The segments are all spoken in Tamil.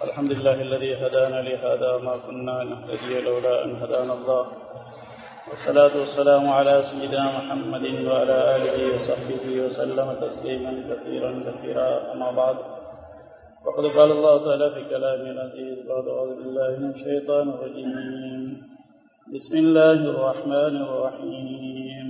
الحمد لله الذي هدانا لهذا ما كنا نهتدي لولا أن هدانا الله والصلاة والسلام على سيدنا محمد وعلى آله وصحبه وسلم تسليما كثيرا كثيرا أما بعد وقد قال الله تعالى في كلامه العزيز بعد أعوذ بالله من الشيطان الرجيم بسم الله الرحمن الرحيم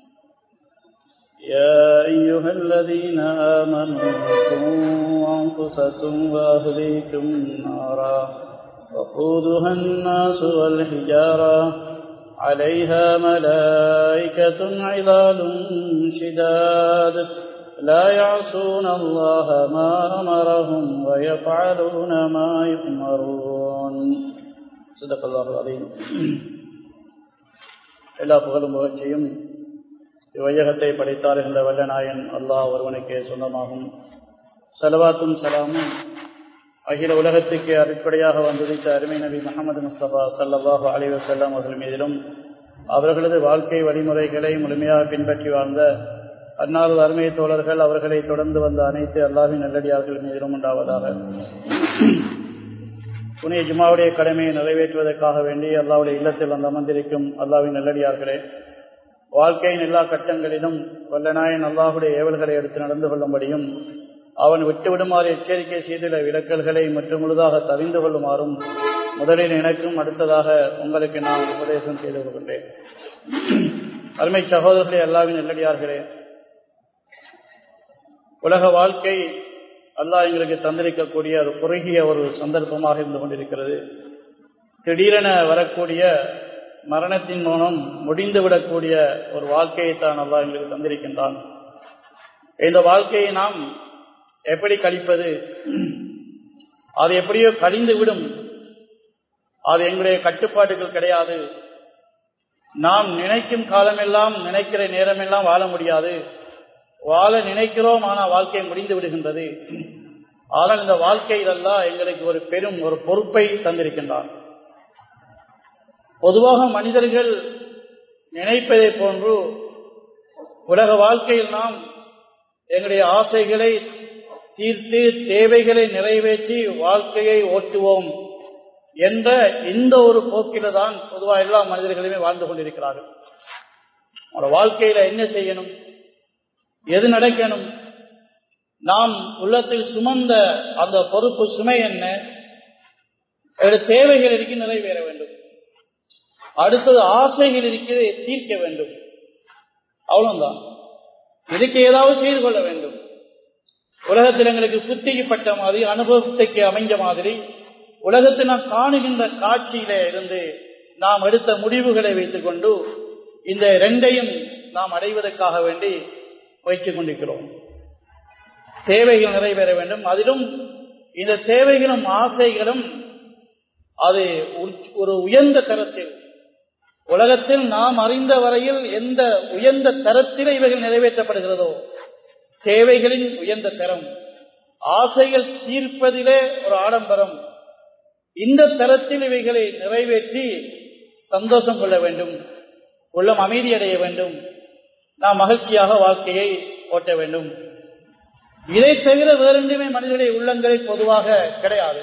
يا أيها الذين آمنوا قوا أنفسكم وأهليكم نارا وقودها الناس والحجارة عليها ملائكة عظال شداد لا يعصون الله ما أمرهم ويفعلون ما يؤمرون صدق الله العظيم எல்லா புகழும் புகழ்ச்சியும் இவ்வையகத்தை படைத்தாருகின்ற வல்லநாயன் அல்லாஹ் ஒருவனுக்கே சொந்தமாகும் சலவாத்தும் சலாமும் அகில உலகத்துக்கு அடிப்படையாக வந்துதித்த அருமை நபி முகமது முஸ்தபா சல்லாஹூ அலி வசல்லாம் அவர்கள் மீதிலும் அவர்களது வாழ்க்கை வழிமுறைகளை முழுமையாக பின்பற்றி வாழ்ந்த அன்னாரது அருமை தோழர்கள் அவர்களை தொடர்ந்து வந்த அனைத்து அல்லாவின் நல்லடியார்கள் மீதிலும் உண்டாவதாக புனிய ஜுமாவுடைய கடமையை நிறைவேற்றுவதற்காக வேண்டி அல்லாவுடைய இல்லத்தில் வந்து அமர்ந்திருக்கும் அல்லாவின் நல்லடியார்களே வாழ்க்கையின் எல்லா கட்டங்களிலும் வல்லநாயன் அல்லாஹுடைய ஏவல்களை எடுத்து நடந்து கொள்ளும்படியும் அவன் விட்டுவிடுமாறு எச்சரிக்கை செய்துள்ள விளக்கல்களை மற்றும் முழுதாக தவிந்து கொள்ளுமாறும் முதலில் எனக்கும் அடுத்ததாக உங்களுக்கு நான் உபதேசம் செய்து கொள்கின்றேன் அருமை சகோதரர்களே அல்லாவின் நல்லடியார்களே உலக வாழ்க்கை அல்லாஹ் எங்களுக்கு தந்திருக்கக்கூடிய ஒரு குறுகிய ஒரு சந்தர்ப்பமாக இருந்து கொண்டிருக்கிறது திடீரென வரக்கூடிய மரணத்தின் மூலம் முடிந்துவிடக்கூடிய ஒரு வாழ்க்கையை தான் அல்லா எங்களுக்கு தந்திருக்கின்றான் இந்த வாழ்க்கையை நாம் எப்படி கழிப்பது அது எப்படியோ கழிந்து விடும் அது எங்களுடைய கட்டுப்பாட்டுகள் கிடையாது நாம் நினைக்கும் காலமெல்லாம் நினைக்கிற நேரமெல்லாம் வாழ முடியாது வாழ நினைக்கிறோம் ஆனால் வாழ்க்கை முடிந்து விடுகின்றது ஆனால் இந்த வாழ்க்கையிலெல்லாம் எங்களுக்கு ஒரு பெரும் ஒரு பொறுப்பை தந்திருக்கின்றான் பொதுவாக மனிதர்கள் நினைப்பதை போன்று உலக வாழ்க்கையில் நாம் எங்களுடைய ஆசைகளை தீர்த்து தேவைகளை நிறைவேற்றி வாழ்க்கையை ஓட்டுவோம் என்ற இந்த ஒரு போக்கில தான் பொதுவாக எல்லா மனிதர்களுமே வாழ்ந்து கொண்டிருக்கிறார்கள் அவரோட வாழ்க்கையில என்ன செய்யணும் எது நடக்கணும் நாம் உள்ளத்தில் சுமந்த அந்த பொறுப்பு சுமை என்ன தேவைகள் இருக்கு நிறைவேற வேண்டும் அடுத்தது ஆசைகள் இருக்கிறது தீர்க்க வேண்டும் அவ்வளவுதான் இதுக்கு ஏதாவது செய்து கொள்ள வேண்டும் உலகத்தில் எங்களுக்கு புத்திக்கப்பட்ட மாதிரி அனுபவத்துக்கு அமைஞ்ச மாதிரி உலகத்தில் நாம் காணுகின்ற காட்சியில இருந்து நாம் எடுத்த முடிவுகளை வைத்துக் கொண்டு இந்த ரெண்டையும் நாம் அடைவதற்காக வேண்டி முயற்சி கொண்டிருக்கிறோம் தேவைகள் நிறைவேற வேண்டும் அதிலும் இந்த தேவைகளும் ஆசைகளும் அது ஒரு உயர்ந்த தரத்தில் உலகத்தில் நாம் அறிந்த வரையில் எந்த உயர்ந்த தரத்தில் இவைகள் நிறைவேற்றப்படுகிறதோ தேவைகளின் உயர்ந்த தரம் ஆசைகள் தீர்ப்பதிலே ஒரு ஆடம்பரம் இந்த தரத்தில் இவைகளை நிறைவேற்றி சந்தோஷம் கொள்ள வேண்டும் உள்ளம் அமைதியடைய வேண்டும் நாம் மகிழ்ச்சியாக வாழ்க்கையை ஓட்ட வேண்டும் இதை தவிர வேறென்றுமே மனிதனுடைய உள்ளங்களில் பொதுவாக கிடையாது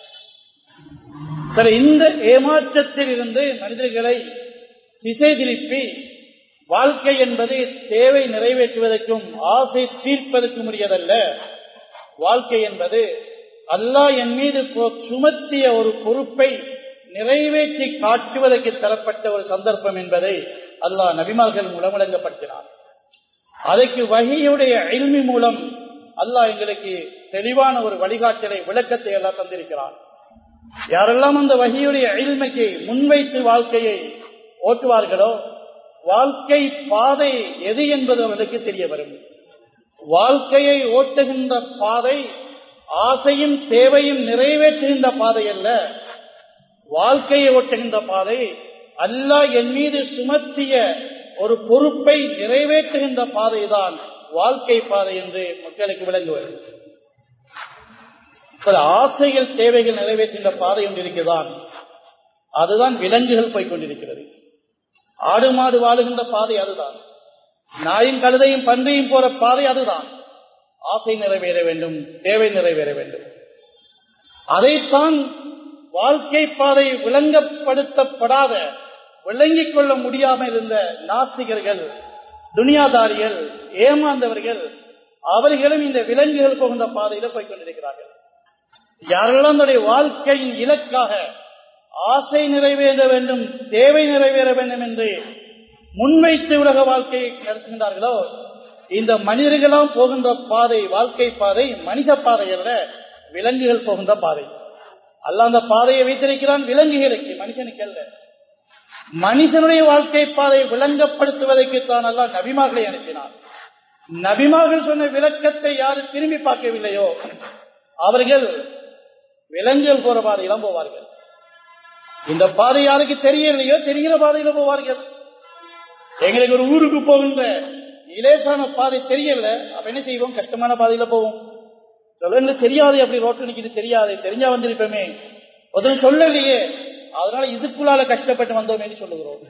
சரி இந்த ஏமாற்றத்தில் இருந்து மனிதர்களை திசை திருப்பி வாழ்க்கை என்பது தேவை நிறைவேற்றுவதற்கும் ஆசை தீர்ப்பதற்கும் உரியதல்ல வாழ்க்கை என்பது அல்லாஹ் என் மீது சுமத்திய ஒரு பொறுப்பை நிறைவேற்றி காட்டுவதற்கு தரப்பட்ட ஒரு சந்தர்ப்பம் என்பதை அல்லாஹ் நபிமார்கள் மூலம் வழங்கப்படுத்தினார் அதற்கு வகையுடைய அல்மி மூலம் அல்லாஹ் எங்களுக்கு தெளிவான ஒரு வழிகாட்டலை விளக்கத்தை எல்லாம் தந்திருக்கிறார் யாரெல்லாம் அந்த வகையுடைய அழிமைக்கு முன்வைத்து வாழ்க்கையை ஓட்டுவார்களோ வாழ்க்கை பாதை எது என்பது அவர்களுக்கு தெரிய வரும் வாழ்க்கையை ஓட்டுகின்ற பாதை ஆசையும் தேவையும் நிறைவேற்றுகின்ற பாதை அல்ல வாழ்க்கையை ஓட்டுகின்ற பாதை அல்லாஹ் என் மீது சுமத்திய ஒரு பொறுப்பை நிறைவேற்றுகின்ற பாதைதான் வாழ்க்கை பாதை என்று மக்களுக்கு விளங்குவது சில ஆசைகள் தேவைகள் நிறைவேற்றுகின்ற பாதை ஒன்று இருக்கிறதான் அதுதான் விலங்குகள் போய்கொண்டிருக்கிறது ஆடு மாடு வாழுகின்ற பாதை அதுதான் நாயும் கழுதையும் பன்றியும் போற பாதை அதுதான் ஆசை நிறைவேற வேண்டும் தேவை நிறைவேற வேண்டும் அதைத்தான் வாழ்க்கை பாதை விளங்கப்படுத்தப்படாத விளங்கிக் கொள்ள முடியாமல் இருந்த நாஸ்திகர்கள் துனியாதாரிகள் ஏமாந்தவர்கள் அவர்களும் இந்த விலங்குகள் போகின்ற பாதையில போய் கொண்டிருக்கிறார்கள் யாரெல்லாம் தன்னுடைய வாழ்க்கையின் இலக்காக ஆசை நிறைவேற வேண்டும் தேவை நிறைவேற வேண்டும் என்று முன்வைத்து உலக வாழ்க்கையை நடத்துகின்றார்களோ இந்த மனிதர்களாம் போகின்ற பாதை வாழ்க்கை பாதை மனித பாதை அல்ல விலங்குகள் போகின்ற பாதை அல்ல அந்த பாதையை வைத்திருக்கிறான் விலங்குகளுக்கு மனுஷனுக்கு அல்ல மனிதனுடைய வாழ்க்கை பாதை விளங்கப்படுத்துவதற்கு தான் அல்ல நபிமார்களை அனுப்பினார் நபிமார்கள் சொன்ன விளக்கத்தை யாரு திரும்பி பார்க்கவில்லையோ அவர்கள் விலங்குகள் போற பாதையெல்லாம் போவார்கள் இந்த பாதை யாருக்கு தெரியலையோ தெரிகிற பாதையில போவார்கள் எங்களுக்கு ஒரு ஊருக்கு போகின்ற இலேசான பாதை தெரியல அப்ப என்ன செய்வோம் கஷ்டமான பாதையில போவோம் சொல்ல தெரியாது அப்படி ரோட்டு நிக்கிறது தெரியாது தெரிஞ்சா வந்திருப்போமே ஒருத்தர் சொல்லலையே அதனால இதுக்குள்ளால கஷ்டப்பட்டு வந்தோம் என்று சொல்லுகிறோம்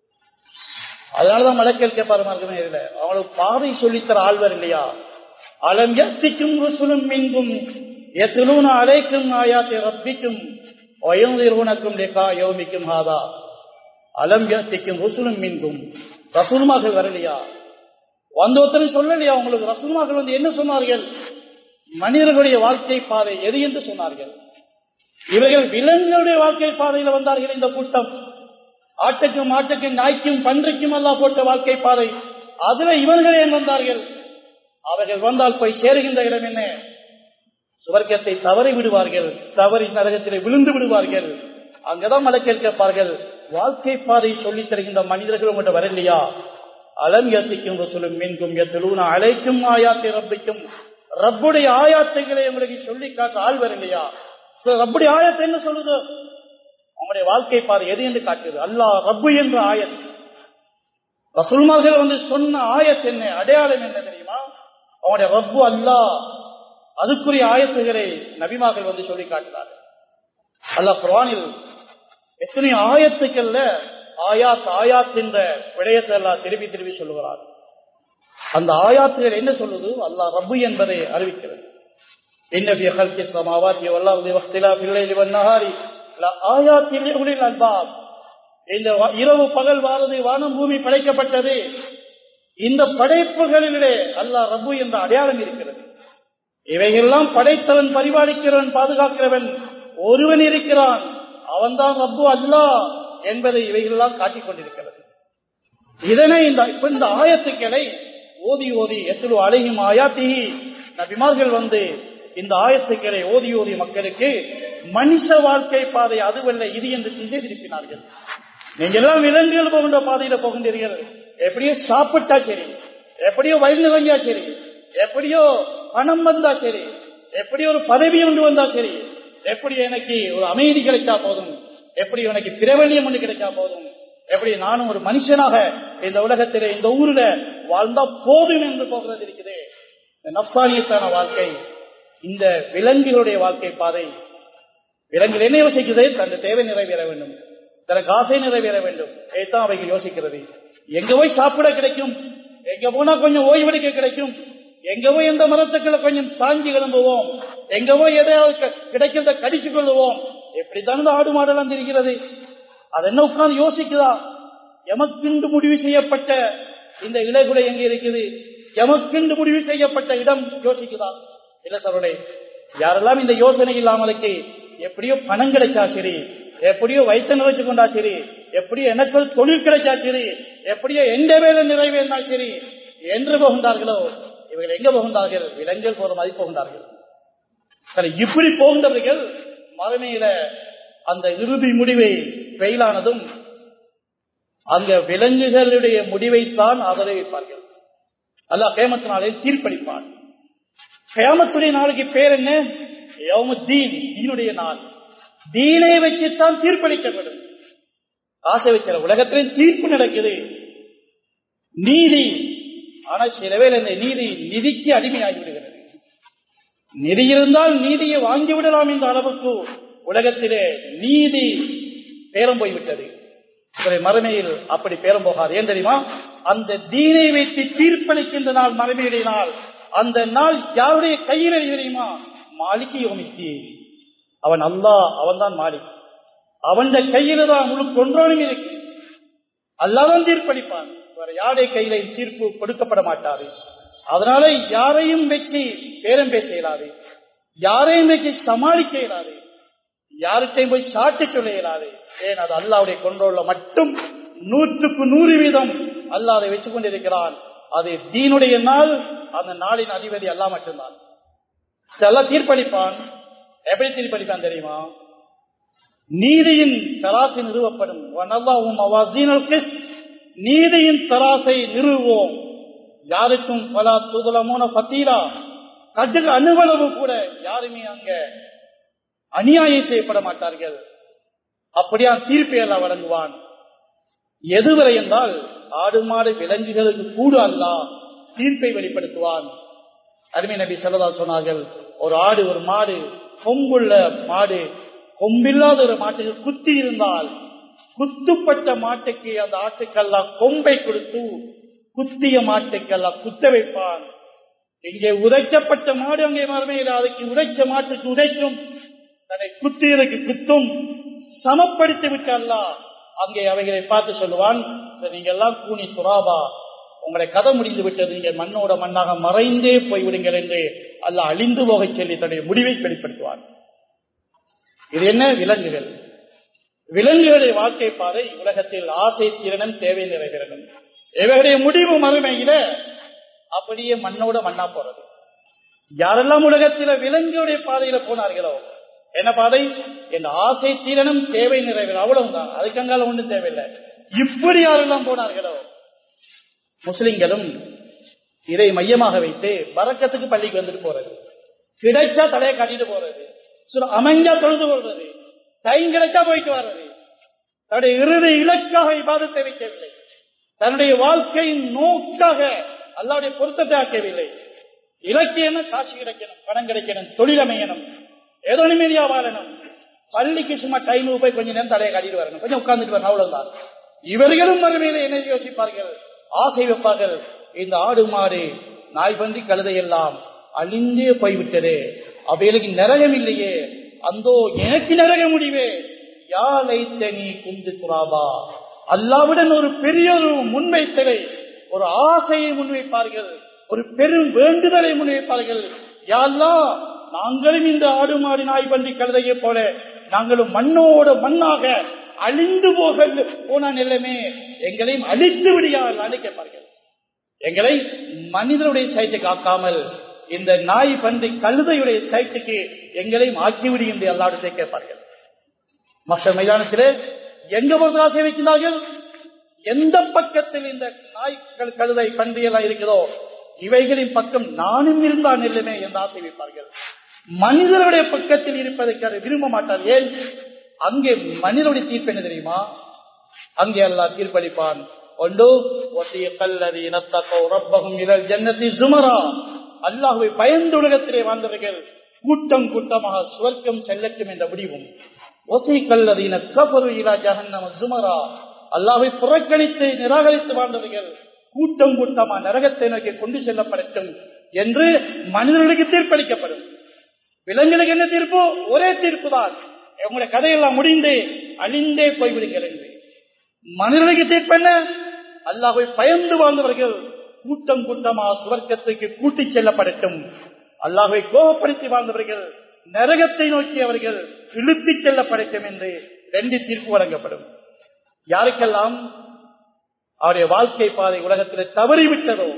அதனாலதான் மலக்கல் கேட்பாரு மார்க்கமே இல்லை அவங்களுக்கு பாதை சொல்லித்தர ஆழ்வர் இல்லையா அலம் எத்திக்கும் ருசுலும் மின்கும் எத்திலூன அலைக்கும் ஆயாத்தை ரப்பிக்கும் வயந்திருவனக்கும் லேக்கா யோமிக்கும் ஹாதா அலம் எத்திக்கும் ருசுலும் மின்கும் ரசூல்மார்கள் வரலையா வந்த ஒருத்தரும் சொல்லலையா உங்களுக்கு ரசூல்மார்கள் வந்து என்ன சொன்னார்கள் மனிதர்களுடைய வாழ்க்கை பாதை எது என்று சொன்னார்கள் இவர்கள் விலங்குகளுடைய வாழ்க்கை பாதையில வந்தார்கள் இந்த கூட்டம் ஆட்டுக்கும் மாட்டுக்கும் நாய்க்கும் பன்றிக்கும் எல்லாம் போட்ட வாழ்க்கை பாதை அதுல இவர்கள் ஏன் வந்தார்கள் அவர்கள் வந்தால் போய் சேருகின்ற இடம் என்ன சுவர்க்கத்தை தவறி விடுவார்கள் தவறி நரகத்திலே விழுந்து விடுவார்கள் அங்கதான் மலக்கேல் கேட்பார்கள் வாழ்க்கை பாதை சொல்லித் தருகின்ற மனிதர்கள் உங்கள்கிட்ட வரலையா அலம் யசிக்கும் சொல்லும் மீன்கும் எத்தலூன அழைக்கும் ஆயாத்தை ரப்பிக்கும் ரப்புடைய ஆயாத்தைகளை உங்களுக்கு சொல்லி காட்ட ஆள் வரலையா ரப்புடைய ஆயத்தை என்ன சொல்லுது அவங்களுடைய வாழ்க்கை பாதை எது என்று காட்டுது அல்லா ரப்பு என்ற ஆயத் ரசுல்மார்கள் வந்து சொன்ன ஆயத் என்ன அடையாளம் என்ன தெரியுமா அவங்களுடைய ரப்பு அல்லா அதுக்குரிய ஆயத்துகளை நபிமார்கள் வந்து சொல்லி காட்டுறார்கள் அல்லா குரானில் எத்தனை ஆயத்துக்கள்ல ஆயாத் ஆயாத் என்ற விடயத்தை எல்லாம் திருப்பி திருப்பி சொல்லுகிறார் அந்த ஆயாத்துகள் என்ன சொல்லுது அல்லாஹ் ரப்பு என்பதை அறிவிக்கிறது என்ன சமாவாத்தி வல்லாஹி இந்த இரவு பகல் வாரது வானம் பூமி படைக்கப்பட்டது இந்த படைப்புகளிலே அல்லாஹ் ரப்பு என்ற அடையாளம் இருக்கிறது இவையெல்லாம் படைத்தவன் பரிபாலிக்கிறவன் பாதுகாக்கிறவன் ஒருவன் இருக்கிறான் அவன்தான் ரப்பு அல்லா என்பதை இவைகளெல்லாம் காட்டிக் கொண்டிருக்கிறது இதனை இந்த இந்த ஆயத்துக்களை ஓதி ஓதி எத்தலு அழகும் ஆயாத்தி நபிமார்கள் வந்து இந்த ஆயத்துக்களை ஓதி ஓதி மக்களுக்கு மனுஷ வாழ்க்கை பாதை அதுவல்ல இது என்று திசை திருப்பினார்கள் நீங்க எல்லாம் விலங்குகள் போகின்ற பாதையில போகின்றீர்கள் எப்படியோ சாப்பிட்டா சரி எப்படியோ வயது நிறைஞ்சா சரி எப்படியோ பணம் வந்தா சரி எப்படி ஒரு பதவி ஒன்று வந்தா சரி எப்படி எனக்கு ஒரு அமைதி கிடைச்சா போதும் எப்படி எனக்கு பிரபலியம் ஒன்று கிடைச்சா போதும் எப்படி நானும் ஒரு மனுஷனாக இந்த உலகத்திலே இந்த ஊர்ல வாழ்ந்தா போதும் என்று போகிறது இருக்குது இந்த நப்சானியத்தான வாழ்க்கை இந்த விலங்குகளுடைய வாழ்க்கை பாதை விலங்குகள் என்ன யோசிக்குது தன் தேவை நிறைவேற வேண்டும் தனக்கு ஆசை நிறைவேற வேண்டும் இதைத்தான் அவைகள் யோசிக்கிறது எங்க போய் சாப்பிட கிடைக்கும் எங்க போனா கொஞ்சம் ஓய்வெடுக்க கிடைக்கும் எங்க போய் எந்த மரத்துக்களை கொஞ்சம் சாஞ்சி கிளம்புவோம் எங்க போய் எதையாவது கிடைக்கிறத கடிச்சு கொள்ளுவோம் எப்படித்தான் இந்த ஆடு மாடெல்லாம் தெரிகிறது அது என்ன உட்கார்ந்து யோசிக்குதா எமக்கென்று முடிவு செய்யப்பட்ட இந்த இலகுலை எங்க இருக்குது எமக்கென்று முடிவு செய்யப்பட்ட இடம் யோசிக்குதா இல்ல சருடைய யாரெல்லாம் இந்த யோசனை இல்லாமலுக்கு எப்படியோ பணம் கிடைச்சா சரி எப்படியோ வயிற்று நிறைச்சு கொண்டா சரி எப்படியோ எனக்கு தொழில் கிடைச்சா சரி எப்படியோ எந்த வேலை நிறைவேறினா சரி என்று போகின்றார்களோ இவர்கள் எங்க போகின்றார்கள் விலங்குகள் போற மாதிரி போகின்றார்கள் சரி இப்படி போகின்றவர்கள் மறுமையில அந்த இறுதி முடிவை ஃபெயிலானதும் அங்க விலங்குகளுடைய முடிவைத்தான் ஆதரவிப்பார்கள் அல்ல கேமத்து நாளில் தீர்ப்பளிப்பான் கேமத்துடைய நாளைக்கு பேர் என்ன தீன் தீனுடைய நாள் தீனை வச்சுத்தான் தீர்ப்பளிக்கப்படும் ஆசை வச்ச உலகத்திலே தீர்ப்பு நடக்குது நீதி ஆனா சில வேலை இந்த நீதி நிதிக்கு அடிமையாகி விடுகிறது நிதி இருந்தால் நீதியை வாங்கி விடலாம் என்ற அளவுக்கு உலகத்திலே நீதி பேரம் போய்விட்டது மறுமையில் அப்படி பேரம் போகாது ஏன் தெரியுமா அந்த தீனை வைத்து தீர்ப்பளிக்கின்ற நாள் மறுமையுடைய நாள் அந்த நாள் யாருடைய கையில் தெரியுமா மாளிகை யோமிக்கு அவன் அல்லா அவன் தான் மாறி அவன் கையில தான் முழு கொன்றோனும் இருக்கு அல்லாதான் தீர்ப்பளிப்பான் வேற யாருடைய கையில தீர்ப்பு கொடுக்கப்பட மாட்டாது அதனால யாரையும் வச்சு பேரம் பேச இயலாது யாரையும் வச்சு சமாளிக்க இயலாது யார்கிட்டையும் போய் சாட்டி சொல்ல இயலாது ஏன் அது அல்லாவுடைய கொண்டோல மட்டும் நூற்றுக்கு நூறு வீதம் அல்லா அதை வச்சு கொண்டிருக்கிறான் அது தீனுடைய நாள் அந்த நாளின் அதிபதி அல்லா மட்டும்தான் சில தீர்ப்பளிப்பான் எப்படி தீர்ப்பளிப்பான் தெரியுமா நீதியின் தராசை நிறுவப்படும் நீதியின் தராசை நிறுவோம் யாருக்கும் பல துதலமோன பத்தீரா கட்டுக்கு அணுவளவு கூட யாருமே அங்க அநியாயம் செய்யப்பட மாட்டார்கள் அப்படியா தீர்ப்பை எல்லாம் வழங்குவான் எதுவரை என்றால் ஆடு மாடு விலங்குகளுக்கு கூடு அல்லா தீர்ப்பை வெளிப்படுத்துவான் அருமை நபி செல்லதா சொன்னார்கள் ஒரு ஆடு ஒரு மாடு கொம்புள்ள மாடு கொம்பில்லாத ஒரு மாட்டுக்கு குத்தி இருந்தால் குத்துப்பட்ட மாட்டுக்கு அந்த ஆட்டுக்கெல்லாம் கொம்பை கொடுத்து குத்திய மாட்டுக்கெல்லாம் குத்த வைப்பான் இங்கே உதைக்கப்பட்ட மாடு அங்கே மரமே இல்லை அதுக்கு உதைச்ச மாட்டுக்கு உதைக்கும் தன்னை குத்தியதுக்கு குத்தும் சமப்படுத்தி விட்டல்ல அங்கே அவைகளை பார்த்து சொல்லுவான் நீங்க எல்லாம் கூனி துறாபா உங்களை கதை முடிந்து விட்டது நீங்க மண்ணோட மண்ணாக மறைந்தே போய்விடுங்கள் என்று அல்ல அழிந்து போக சொல்லி தன்னுடைய முடிவை வெளிப்படுத்துவான் இது என்ன விலங்குகள் விலங்குகளுடைய வாழ்க்கை பாதை உலகத்தில் ஆசை திறனும் தேவை நிறைவேறணும் இவர்களுடைய முடிவு மறுமையில அப்படியே மண்ணோட மண்ணா போறது யாரெல்லாம் உலகத்தில விலங்குடைய பாதையில போனார்களோ என்ன பாதை என் ஆசை தீரனும் தேவை நிறைவேறும் அவ்வளவுதான் அதுக்கங்கால ஒன்றும் தேவையில்லை இப்படி யாரெல்லாம் போனார்களோ முஸ்லிம்களும் இதை மையமாக வைத்து பறக்கத்துக்கு பள்ளிக்கு வந்துட்டு போறது கிடைச்சா தலையை கட்டிட்டு போறது அமைஞ்சா தொழுது கொள்றது டைம் கிடைச்சா போயிட்டு வர்றது தன்னுடைய இறுதி இலக்காக விவாதத்தை வைக்கவில்லை தன்னுடைய வாழ்க்கையின் நோக்காக அல்லாவுடைய பொருத்தத்தை ஆக்கவில்லை இலக்கியம் காசு கிடைக்கணும் பணம் கிடைக்கணும் தொழில் அமையணும் ஏதோ நிம்மதியா வாழணும் பள்ளிக்கு சும்மா டைம் போய் கொஞ்ச நேரம் தலையை காட்டிட்டு வரணும் கொஞ்சம் உட்கார்ந்துட்டு வரணும் அவ்வளவுதான் இவர்களும் மறுமையில என்ன யோசிப்பார்கள் ஆசை வைப்பார்கள் இந்த ஆடு மாடு நாய் பந்தி கழுதை எல்லாம் அழிந்தே போய்விட்டது அவைகளுக்கு நரகம் இல்லையே அந்தோ எனக்கு நரக முடிவே யாழை தனி குந்து துராபா அல்லாவுடன் ஒரு பெரிய ஒரு முன்வைத்தலை ஒரு ஆசையை முன்வைப்பார்கள் ஒரு பெரும் வேண்டுதலை முன்வைப்பார்கள் யாழ்லா நாங்களும் இந்த ஆடு மாடு நாய் பன்றி கழுதையை போல நாங்களும் மண்ணோட மண்ணாக அழிந்து போக போன நிலைமை எங்களையும் அழித்து விடியார்கள் கேட்பார்கள் எங்களை மனிதனுடைய சைட்டை காக்காமல் இந்த நாய் பன்றி கழுதையுடைய சைட்டுக்கு எங்களையும் ஆக்கிவிடு என்று எல்லாருடைய கேட்பார்கள் மற்ற மைதானத்திலே எங்க போது ஆசை வைக்கிறார்கள் எந்த பக்கத்தில் இந்த நாய்கள் கழுதை பன்றி எல்லாம் இருக்கிறதோ இவைகளின் பக்கம் நானும் இருந்தான் இல்லமே என்று ஆசை வைப்பார்கள் மனிதனுடைய பக்கத்தில் இருப்பதற்கு விரும்ப மாட்டார் ஏன் அங்கே மனிதனுடைய தீர்ப்பு என்ன தெரியுமா அங்கே அல்லா தீர்ப்பளிப்பான் ஒன்று ஒட்டிய கல்லறி இனத்தக்கோ ரப்பகும் இதழ் ஜன்னத்தி சுமரா அல்லாஹுவை பயந்து உலகத்திலே வாழ்ந்தவர்கள் கூட்டம் கூட்டமாக சுவர்க்கம் செல்லட்டும் என்ற முடிவும் ஒசை கல்லதீன கபரு இலா ஜஹன்னம சுமரா அல்லாவை புறக்கணித்து நிராகரித்து வாழ்ந்தவர்கள் கூட்டம் கூட்டமா நரகத்தை நோக்கி கொண்டு செல்லப்படட்டும் என்று மனிதர்களுக்கு தீர்ப்பளிக்கப்படும் விலங்குகளுக்கு என்ன தீர்ப்பு ஒரே தீர்ப்பு தான் உங்களுடைய கதையெல்லாம் முடிந்து அழிந்தே போய்விடுங்கள் என்று மனிதர்களுக்கு தீர்ப்பு என்ன அல்லாஹை பயந்து வாழ்ந்தவர்கள் கூட்டம் கூட்டமா சுவர்க்கத்துக்கு கூட்டிச் செல்லப்படட்டும் அல்லாஹை கோபப்படுத்தி வாழ்ந்தவர்கள் நரகத்தை நோக்கி அவர்கள் இழுத்துச் செல்லப்படட்டும் என்று ரெண்டு தீர்ப்பு வழங்கப்படும் யாருக்கெல்லாம் அவருடைய வாழ்க்கை பாதை உலகத்தில் தவறிவிட்டதோ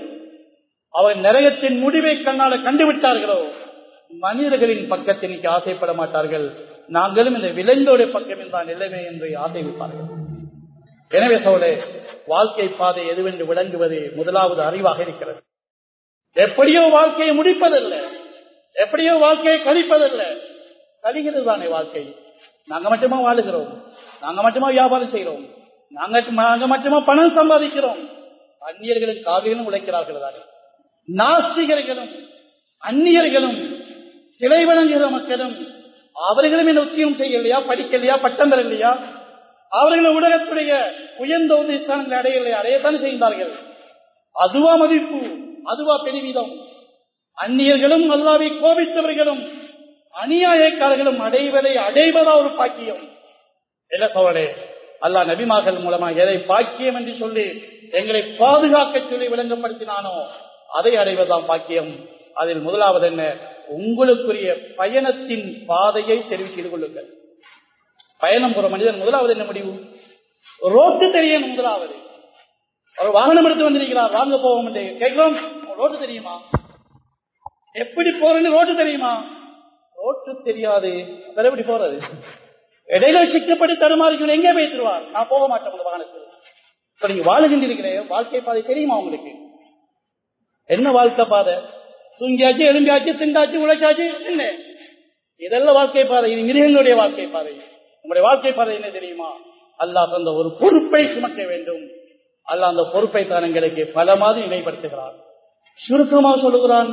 அவர் நரகத்தின் முடிவை கண்ணால கண்டுவிட்டார்களோ மனிதர்களின் பக்கத்தில் இன்னைக்கு ஆசைப்பட மாட்டார்கள் நாங்களும் இந்த விலங்கோடைய பக்கம் தான் நிலைமை என்று ஆசைவிப்பார்கள் எனவே சோழே வாழ்க்கை பாதை எதுவென்று விளங்குவது முதலாவது அறிவாக இருக்கிறது எப்படியோ வாழ்க்கையை முடிப்பதல்ல எப்படியோ வாழ்க்கையை கழிப்பதல்ல கழிகிறது தானே வாழ்க்கை நாங்க மட்டுமா வாழுகிறோம் நாங்க மட்டுமா வியாபாரம் செய்கிறோம் நாங்க நாங்க மட்டுமா பணம் சம்பாதிக்கிறோம் அந்நியர்களும் காவிரிகளும் உழைக்கிறார்கள் தானே நாஸ்திகர்களும் அந்நியர்களும் சிலை வணங்குகிற மக்களும் அவர்களும் என்ன உத்தியம் செய்யலையா படிக்கலையா பட்டம் பெறலையா அவர்கள் உலகத்துடைய உயர்ந்த உதவிஸ்தானங்களை அடையலையா அடையத்தான் செய்தார்கள் அதுவா மதிப்பு அதுவா பெருமிதம் அந்நியர்களும் அல்லாவை கோபித்தவர்களும் அநியாயக்காரர்களும் அடைவதை அடைவதா ஒரு பாக்கியம் இல்ல சோழே அல்லா நபிமார்கள் மூலமா எதை பாக்கியம் என்று சொல்லி எங்களை பாதுகாக்க சொல்லி விளங்கப்படுத்தினானோ அதை அடைவதுதான் பாக்கியம் அதில் முதலாவது என்ன உங்களுக்குரிய பயணத்தின் பாதையை தெரிவு செய்து கொள்ளுங்கள் பயணம் போற மனிதன் முதலாவது என்ன முடிவு ரோட்டு தெரியணும் முதலாவது ஒரு வாகனம் எடுத்து வந்திருக்கிறார் வாங்க போவோம் கேட்கிறோம் ரோட்டு தெரியுமா எப்படி போறேன்னு ரோட்டு தெரியுமா ரோட்டு தெரியாது வேற எப்படி போறது இடையில சிக்கப்பட்டு தருமாறு எங்கே பேசுவார் நான் போக மாட்டேன் உங்க வாகனத்தில் இப்ப நீங்க வாழுகின்றீர்களேன் வாழ்க்கை பாதை தெரியுமா உங்களுக்கு என்ன வாழ்க்கை பாதை தூங்கியாச்சு எலும்பியாச்சு திண்டாச்சு உழைச்சாச்சு என்ன இதெல்லாம் வாழ்க்கை பாதை இது மிருகங்களுடைய வாழ்க்கை பாதை உங்களுடைய வாழ்க்கை பாதை என்ன தெரியுமா அல்லாஹ் தந்த ஒரு பொறுப்பை சுமக்க வேண்டும் அல்லாஹ் அந்த பொறுப்பை தான் எங்களுக்கு பல மாதிரி நிலைப்படுத்துகிறார் சுருக்கமாக சொல்லுகிறான்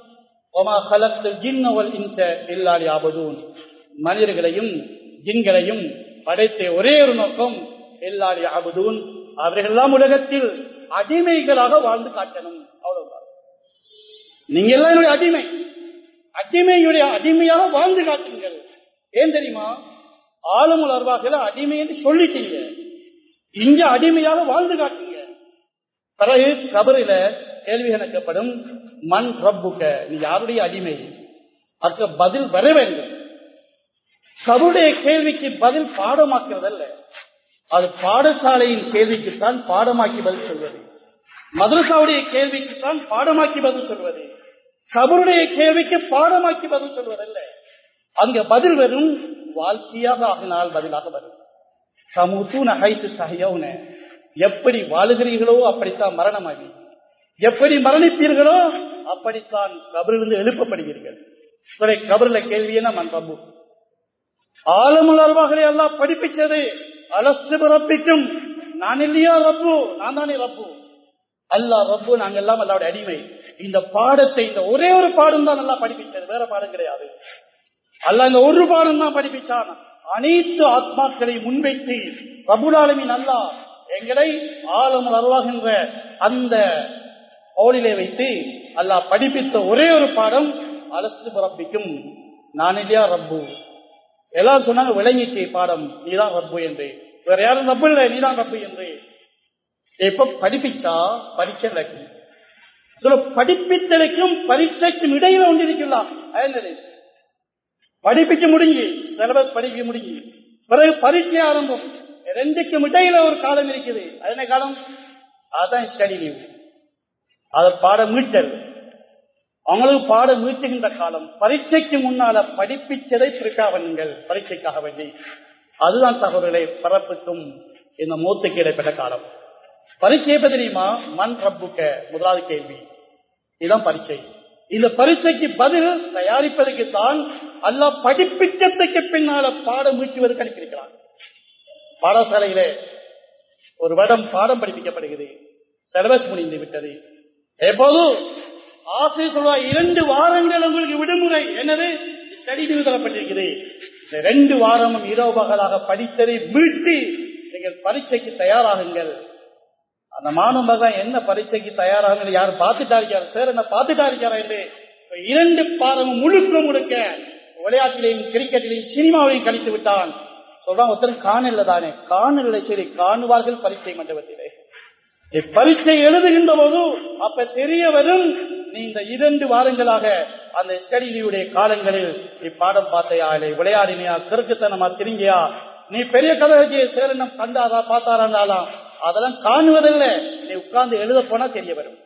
மனிதர்களையும் ஜின்களையும் படைத்த ஒரே ஒரு நோக்கம் எல்லாரி அபுதூன் அவர்களெல்லாம் உலகத்தில் அடிமைகளாக வாழ்ந்து காட்டணும் அவ்வளவுதான் நீங்க எல்லாம் என்னுடைய அடிமை அடிமையுடைய அடிமையாக வாழ்ந்து காட்டுங்கள் ஏன் தெரியுமா ஆளுமுல் அருவாக்களை அடிமை என்று சொல்லிட்டீங்க இங்க அடிமையாக வாழ்ந்து காட்டுங்க பிறகு கபரில கேள்வி கணக்கப்படும் மண் ரப்புக்க நீ யாருடைய அடிமை அதுக்கு பதில் வர வேண்டும் கபருடைய கேள்விக்கு பதில் பாடமாக்குறது அல்ல அது பாடசாலையின் கேள்விக்குத்தான் பாடமாக்கி பதில் சொல்வது மதரசாவுடைய கேள்விக்குத்தான் பாடமாக்கி பதில் சொல்வது கபருடைய கேள்விக்கு பாடமாக்கி பதில் சொல்வதல்ல அங்க பதில் வரும் வாழ்க்கையாக ஆகினால் பதிலாக வரும் சமூத்து நகைத்து சகையவுன எப்படி வாழுகிறீர்களோ அப்படித்தான் மரணமாகி எப்படி மரணிப்பீர்களோ அப்படித்தான் கபரிலிருந்து எழுப்பப்படுவீர்கள் கபரில கேள்வி என்ன மண் ரப்பு ஆலமுலர்வாகளை எல்லாம் படிப்பிச்சது அலஸ்து பிறப்பிக்கும் நான் இல்லையா ரப்பு நான் தானே ரப்பு அல்லா ரப்பு நாங்க எல்லாம் அல்லாவுடைய அடிமை இந்த பாடத்தை இந்த ஒரே ஒரு பாடம் தான் நல்லா படிப்பிச்சது வேற பாடம் கிடையாது அல்ல இந்த ஒரு பாடம் தான் படிப்பிச்சான் அனைத்து ஆத்மாக்களை முன்வைத்து ரபுலாலமின் அல்லா எங்களை ஆழமல் அருவாகின்ற அந்த ஓலிலே வைத்து அல்லாஹ் படிப்பித்த ஒரே ஒரு பாடம் அலசு பிறப்பிக்கும் நான் இல்லையா ரப்பு எல்லாரும் சொன்னாங்க விளங்கிச்சு பாடம் நீதான் ரப்பு என்று வேற யாரும் ரப்பு இல்லை நீதான் ரப்பு என்று இப்ப படிப்பிச்சா பரீட்சை நடக்கும் சொல்ல படிப்பித்தலுக்கும் பரீட்சைக்கும் இடையில ஒன்று இருக்கலாம் என்னது படிப்பிச்சு முடிஞ்சு சிலபஸ் படிக்க முடிஞ்சு பிறகு பரீட்சை ஆரம்பம் ரெண்டுக்கும் இடையில ஒரு காலம் இருக்குது அது என்ன காலம் அதான் ஸ்டடி லீவ் அதை பாட மீட்டல் அவங்களுக்கு பாட மீட்டுகின்ற காலம் பரீட்சைக்கு முன்னால படிப்பிச்சதை பிரிக்காவனுங்கள் பரீட்சைக்காக வேண்டி அதுதான் தகவல்களை பரப்புக்கும் இந்த மூத்துக்கு இடைப்பட்ட காலம் பரீட்சை எப்ப தெரியுமா மண் ரப்புக்க முதலாவது கேள்வி இதுதான் பரீட்சை இந்த பரீட்சைக்கு பதில் தயாரிப்பதற்கு தான் அல்ல படிப்பிச்சத்துக்கு பின்னால பாடம் மீட்டுவதற்கு அனுப்பியிருக்கிறான் பாடசாலையில ஒரு வருடம் பாடம் படிப்பிக்கப்படுகிறது சிலபஸ் முடிந்து விட்டது எப்போதும் ஆசிரியர் சொல்வா இரண்டு வாரங்கள் உங்களுக்கு விடுமுறை என்னது ஸ்டடி தரப்பட்டிருக்கிறது இந்த ரெண்டு வாரமும் இரவு பகலாக படித்ததை மீட்டு நீங்கள் பரீட்சைக்கு தயாராகுங்கள் அந்த மாணவர்கள் என்ன பரீட்சைக்கு தயாராக யாரும் பார்த்துட்டா இருக்காரு சார் என்ன பார்த்துட்டா இருக்காரா என்று இரண்டு பாதமும் முழுக்க முழுக்க விளையாட்டிலையும் கிரிக்கெட்டிலையும் சினிமாவையும் கழித்து விட்டான் சொல்றான் ஒருத்தர் காணல தானே காணல சரி காணுவார்கள் பரீட்சை மண்டபத்திலே பரீட்சை எழுதுகின்ற போது அப்ப தெரிய வரும் நீ இந்த இரண்டு வாரங்களாக அந்த ஸ்டடியுடைய காலங்களில் நீ பாடம் பார்த்தையா இல்லை விளையாடினியா கிறுக்குத்தனமா திருங்கியா நீ பெரிய கதை சேரணம் கண்டாதா பார்த்தாராண்டாலாம் அதெல்லாம் காணுவதில்லை நீ உட்கார்ந்து எழுத போனா தெரிய வரும்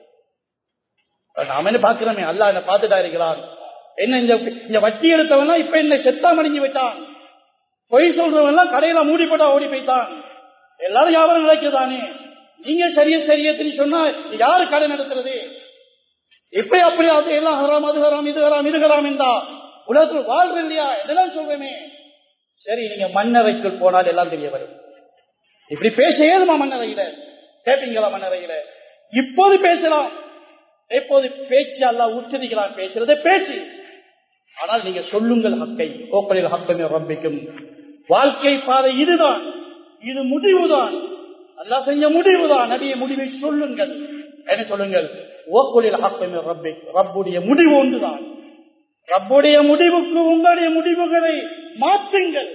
நாம என்ன பாக்குறோமே அல்ல என்ன பார்த்துட்டா இருக்கிறான் என்ன இந்த வட்டி எடுத்தவன் இப்ப என்ன செத்தா மடிஞ்சு விட்டான் பொய் சொல்றவன் எல்லாம் கடையில மூடி போட்டா ஓடி போய்த்தான் எல்லாரும் வியாபாரம் நடக்குதானே நீங்க சரிய சரியத்தின்னு சொன்னா யாரு கடை நடத்துறது இப்ப அப்படி அது எல்லாம் ஹராம் அது ஹராம் இது ஹராம் இது ஹராம் என்றா உலகத்தில் வாழ்ற இல்லையா இதெல்லாம் சொல்றேமே சரி நீங்க மண்ணறைக்குள் போனால் எல்லாம் தெரிய வரும் இப்படி பேச ஏதுமா மண்ணறையில கேட்டீங்களா மண்ணறையில இப்போது பேசலாம் எப்போது பேச்சு அல்ல உச்சரிக்கலாம் பேசுறதை பேச்சு ஆனால் நீங்க சொல்லுங்கள் ஹக்கை ஓப்பலில் ஹக்கமே ரம்பிக்கும் வாழ்க்கை பாதை இதுதான் இது முடிவுதான் அல்லா செஞ்ச முடிவுதான் நபிய முடிவை சொல்லுங்கள் என்ன சொல்லுங்கள் ஓக்கொலில் ஹக்கமே ரப்பி ரப்புடைய முடிவு ஒன்றுதான் ரப்புடைய முடிவுக்கு உங்களுடைய முடிவுகளை மாற்றுங்கள்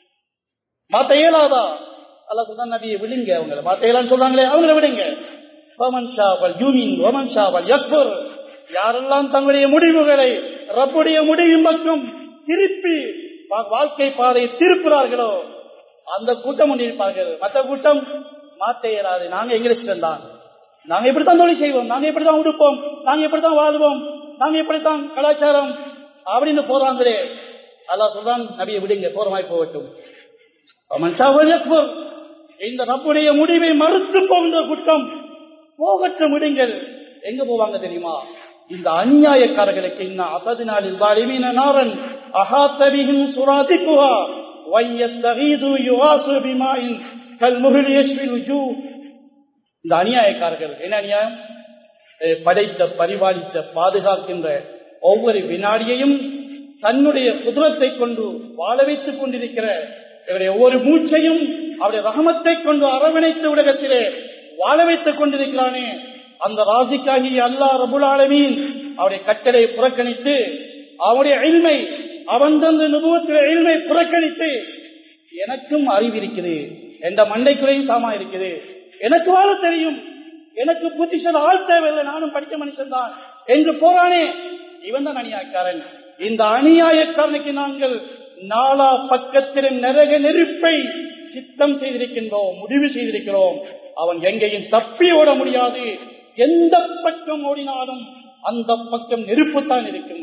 மாத்த இயலாதா அல்ல சொல்றான் நபியை விடுங்க அவங்களை மாத்த இயலான்னு சொல்றாங்களே அவங்கள விடுங்க ஒமன் ஷாவல் யூமின் ஒமன் ஷாவல் யக்புர் யாரெல்லாம் தங்களுடைய முடிவுகளை ரப்புடைய முடிவின் பக்கம் திருப்பி வா- வாழ்க்கை பாதையை திருப்புறார்களோ அந்த கூட்டம் ஒன்று இருப்பார்கள் மற்ற கூட்டம் மாத்த இயலாது நாங்க எங்கிலிஸ்டன் தான் நாங்க இப்படித்தான் தொழில் செய்வோம் நாங்க இப்படித்தான் உடுப்போம் நாங்க இப்படித்தான் வாழ்வோம் நாங்க இப்படித்தான் கலாச்சாரம் அப்படின்னு போறாங்களே அல்லாஹ் சொல்றான் நபியை விடுங்க போறமாய் போகட்டும் அவன் ஷாவல் யக்புர். இந்த ரப்புடைய முடிவை மறுத்து போகின்ற குற்றம் போகட்டும் விடுங்கள் எங்க போவாங்க தெரியுமா இந்த அநியாயக்காரர்களுக்கு இன்ன அசதினாலில் வாலிமீன நாரன் அகாத்தபியும் சுராதிக்குவா வையத்தகீது யுவாசு பிமாயின் கல்முகில் யஷ்வில் உஜூ. இந்த அநியாயக்காரர்கள் என்ன அநியாயம் அஹ் படைத்த பரிபாலித்த பாதுகாக்கின்ற ஒவ்வொரு வினாடியையும் தன்னுடைய குதிரத்தை கொண்டு வாழ வைத்துக் கொண்டிருக்கிற இவருடைய ஒவ்வொரு மூச்சையும் அவருடைய ரகமத்தை கொண்டு அரவணைத்த உலகத்திலே வாழ வைத்துக் கொண்டிருக்கிறானே அந்த ராசிக்காகி அல்லாஹ் ரபுல் ஆலமீன் அவருடைய கட்டளை புறக்கணித்து அவருடைய எளிமை அவன் தந்த நுபவத்திலே எளிமை புறக்கணித்து எனக்கும் அறிவு இருக்குது என்ற மண்டைக்குறையும் சாமா இருக்குது எனக்கு வாழ தெரியும் எனக்கு புத்திசல் ஆள் தேவையில்லை நானும் படித்த மனுஷன் தான் என்று போறானே இவன் தான் அநியாயக்காரன் இந்த அநியாயக்காரனுக்கு நாங்கள் நாலா பக்கத்திலும் நரக நெருப்பை சித்தம் செய்திருக்கின்றோம் முடிவு செய்திருக்கிறோம் அவன் எங்கேயும் தப்பி ஓட முடியாது எந்த பக்கம் ஓடினாலும் அந்த பக்கம் நெருப்புத்தான் இருக்கும்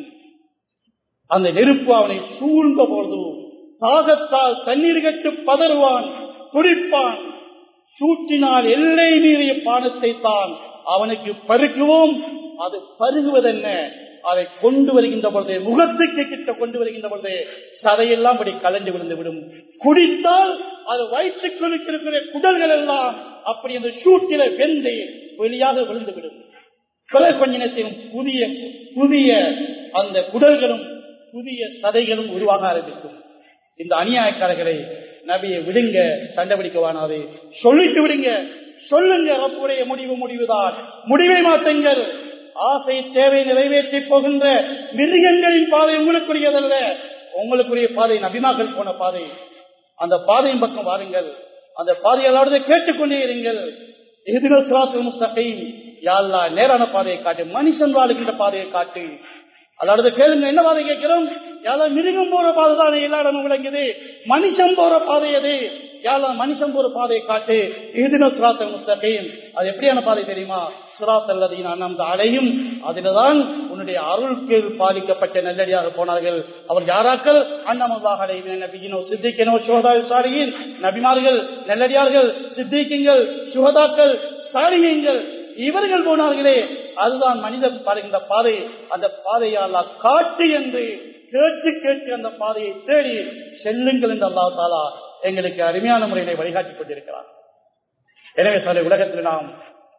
அந்த நெருப்பு அவனை சூழ்ந்த பொழுது தாகத்தால் தண்ணீர் கட்டு பதறுவான் துடிப்பான் சூட்டினால் எல்லை மீறிய பானத்தை தான் அவனுக்கு பருகுவோம் அது பருகுவதென்ன அதை கொண்டு வருகின்ற பொழுது முகத்துக்கு கிட்ட கொண்டு வருகின்ற பொழுது சதையெல்லாம் அப்படி கலந்து விழுந்து விடும் குடித்தால் அது வயிற்றுக்குள் இருக்கிற குடல்கள் எல்லாம் அப்படி அந்த சூட்டில வெந்து வெளியாக விழுந்து விடும் சில கொஞ்ச நேரத்திலும் புதிய புதிய அந்த குடல்களும் புதிய சதைகளும் உருவாக ஆரம்பிக்கும் இந்த அநியாயக்காரர்களை நபியை விடுங்க சண்டை பிடிக்கவானாது சொல்லிட்டு விடுங்க சொல்லுங்க ரப்புடைய முடிவு முடிவுதான் முடிவை மாற்றுங்கள் ஆசை தேவை நிறைவேற்றி போகின்ற மிருகங்களின் பாதை உங்களுக்குரியதல்ல உங்களுக்குரிய பாதை நபிமாக்கள் போன பாதை அந்த பாதையின் பக்கம் வாருங்கள் அந்த பாதையல்லாவது கேட்டுக்கொண்டே இருங்கள் எதிர்காலத்தில் முஸ்தகையும் யாழ்லா நேரான பாதையை காட்டு மனுஷன் வாழுகின்ற பாதையை காட்டு அதாவது கேளுங்க என்ன பாதை கேட்கிறோம் யாரும் மிருகம் போற பாதை தானே எல்லா இடமும் விளங்குது மனுஷன் போற பாதை அது யாரும் மனுஷன் போற பாதையை காட்டு இதுனோ சுராத்த முஸ்தகையும் அது எப்படியான பாதை தெரியுமா சுராத் அல்லதீன் அந்த அலையும் அதில்தான் உன்னுடைய அருள்க்கு பாதிக்கப்பட்ட நல்லடியாக போனார்கள் அவர் யாராக்கள் அண்ணமதாக அலைவின நபியினோ சித்திக்கனோ சுகதா சாரியின் நபிமார்கள் நல்லடியார்கள் சித்திக்குங்கள் சுகதாக்கள் சாரியுங்கள் இவர்கள் போனார்களே அதுதான் மனிதன் பாருகின்ற பாதை அந்த பாதையால் காட்டு என்று கேட்டு கேட்டு அந்த பாதையை தேடி செல்லுங்கள் என்று அல்லா தாலா எங்களுக்கு அருமையான முறையிலே வழிகாட்டிக் கொண்டிருக்கிறார் எனவே சில உலகத்தில் நாம்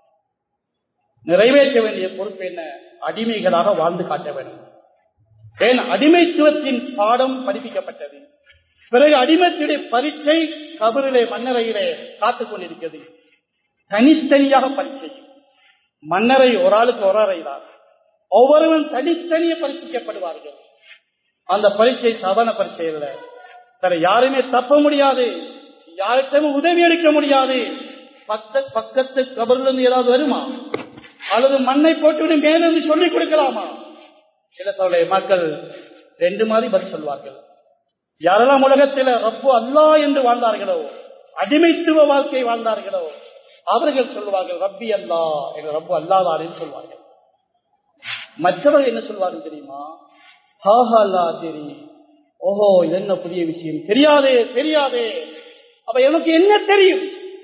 நிறைவேற்ற வேண்டிய பொறுப்பு என்ன அடிமைகளாக வாழ்ந்து காட்ட வேண்டும் ஏன் அடிமைத்துவத்தின் பாடம் படிப்பிக்கப்பட்டது பிறகு அடிமைத்துடைய பரீட்சை கபரிலே மன்னரையிலே காத்துக் கொண்டிருக்கிறது தனித்தனியாக பரீட்சை மன்னரை ஒரு ஆளுக்கு ஒரு அறை தான் ஒவ்வொருவன் தனித்தனியே பரீட்சிக்கப்படுவார்கள் அந்த பரீட்சை சாதாரண பரீட்சை இல்லை வேற யாருமே தப்ப முடியாது யாருக்கும் உதவி அளிக்க முடியாது பக்க பக்கத்து கபரிலிருந்து ஏதாவது வருமா அல்லது மண்ணை போட்டுவிட்டு மேலிருந்து சொல்லிக் கொடுக்கலாமா சில சொல்ல மக்கள் ரெண்டு மாதிரி பதில் சொல்வார்கள் யாரெல்லாம் உலகத்தில் ரப்பு அல்லா என்று வாழ்ந்தார்களோ அடிமைத்துவ வாழ்க்கை வாழ்ந்தார்களோ அவர்கள் சொல்லுவார்கள் ரப்பி அல்லா எங்க ரப்பு அல்லாதார் என்று சொல்வார்கள் மற்றவர்கள் என்ன சொல்வார்கள் தெரியுமா ஹாஹா அல்லா தெரியும் ஓஹோ இது என்ன புதிய விஷயம் தெரியாதே தெரியாதே அப்ப எனக்கு என்ன தெரியும்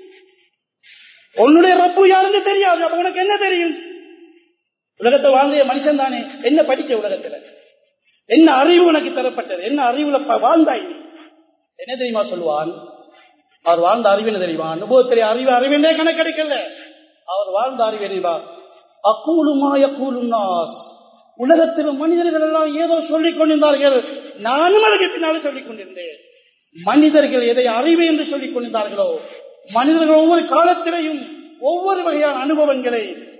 உன்னுடைய ரப்பு யாருன்னு தெரியாது அப்ப உனக்கு என்ன தெரியும் உலகத்தை வாழ்ந்த மனுஷன் தானே என்ன படிக்க உலகத்துல என்ன அறிவு உனக்கு தரப்பட்டது என்ன அறிவுல ப- வாழ்ந்தாய் நீ? என்ன தெரியுமா சொல்லுவான் அவர் வாழ்ந்த அறிவு என்ன தெரியுமா அனுபவத்திலே அறிவு அறிவிலே கணக்கெடுக்கல அவர் வாழ்ந்த அறிவு தெரியுமா அக்கூலுமாய கூலுன்னாஸ் உலகத்தில் மனிதர்கள் எல்லாம் ஏதோ சொல்லிக் கொண்டிருந்தார்கள் நானும் அதுக்கு பின்னாலே சொல்லிக் கொண்டிருந்தேன் மனிதர்கள் எதை அறிவு என்று சொல்லிக் கொண்டிருந்தார்களோ மனிதர்கள் ஒவ்வொரு காலத்திலையும் ஒவ்வொரு வகையான அனுபவங்களை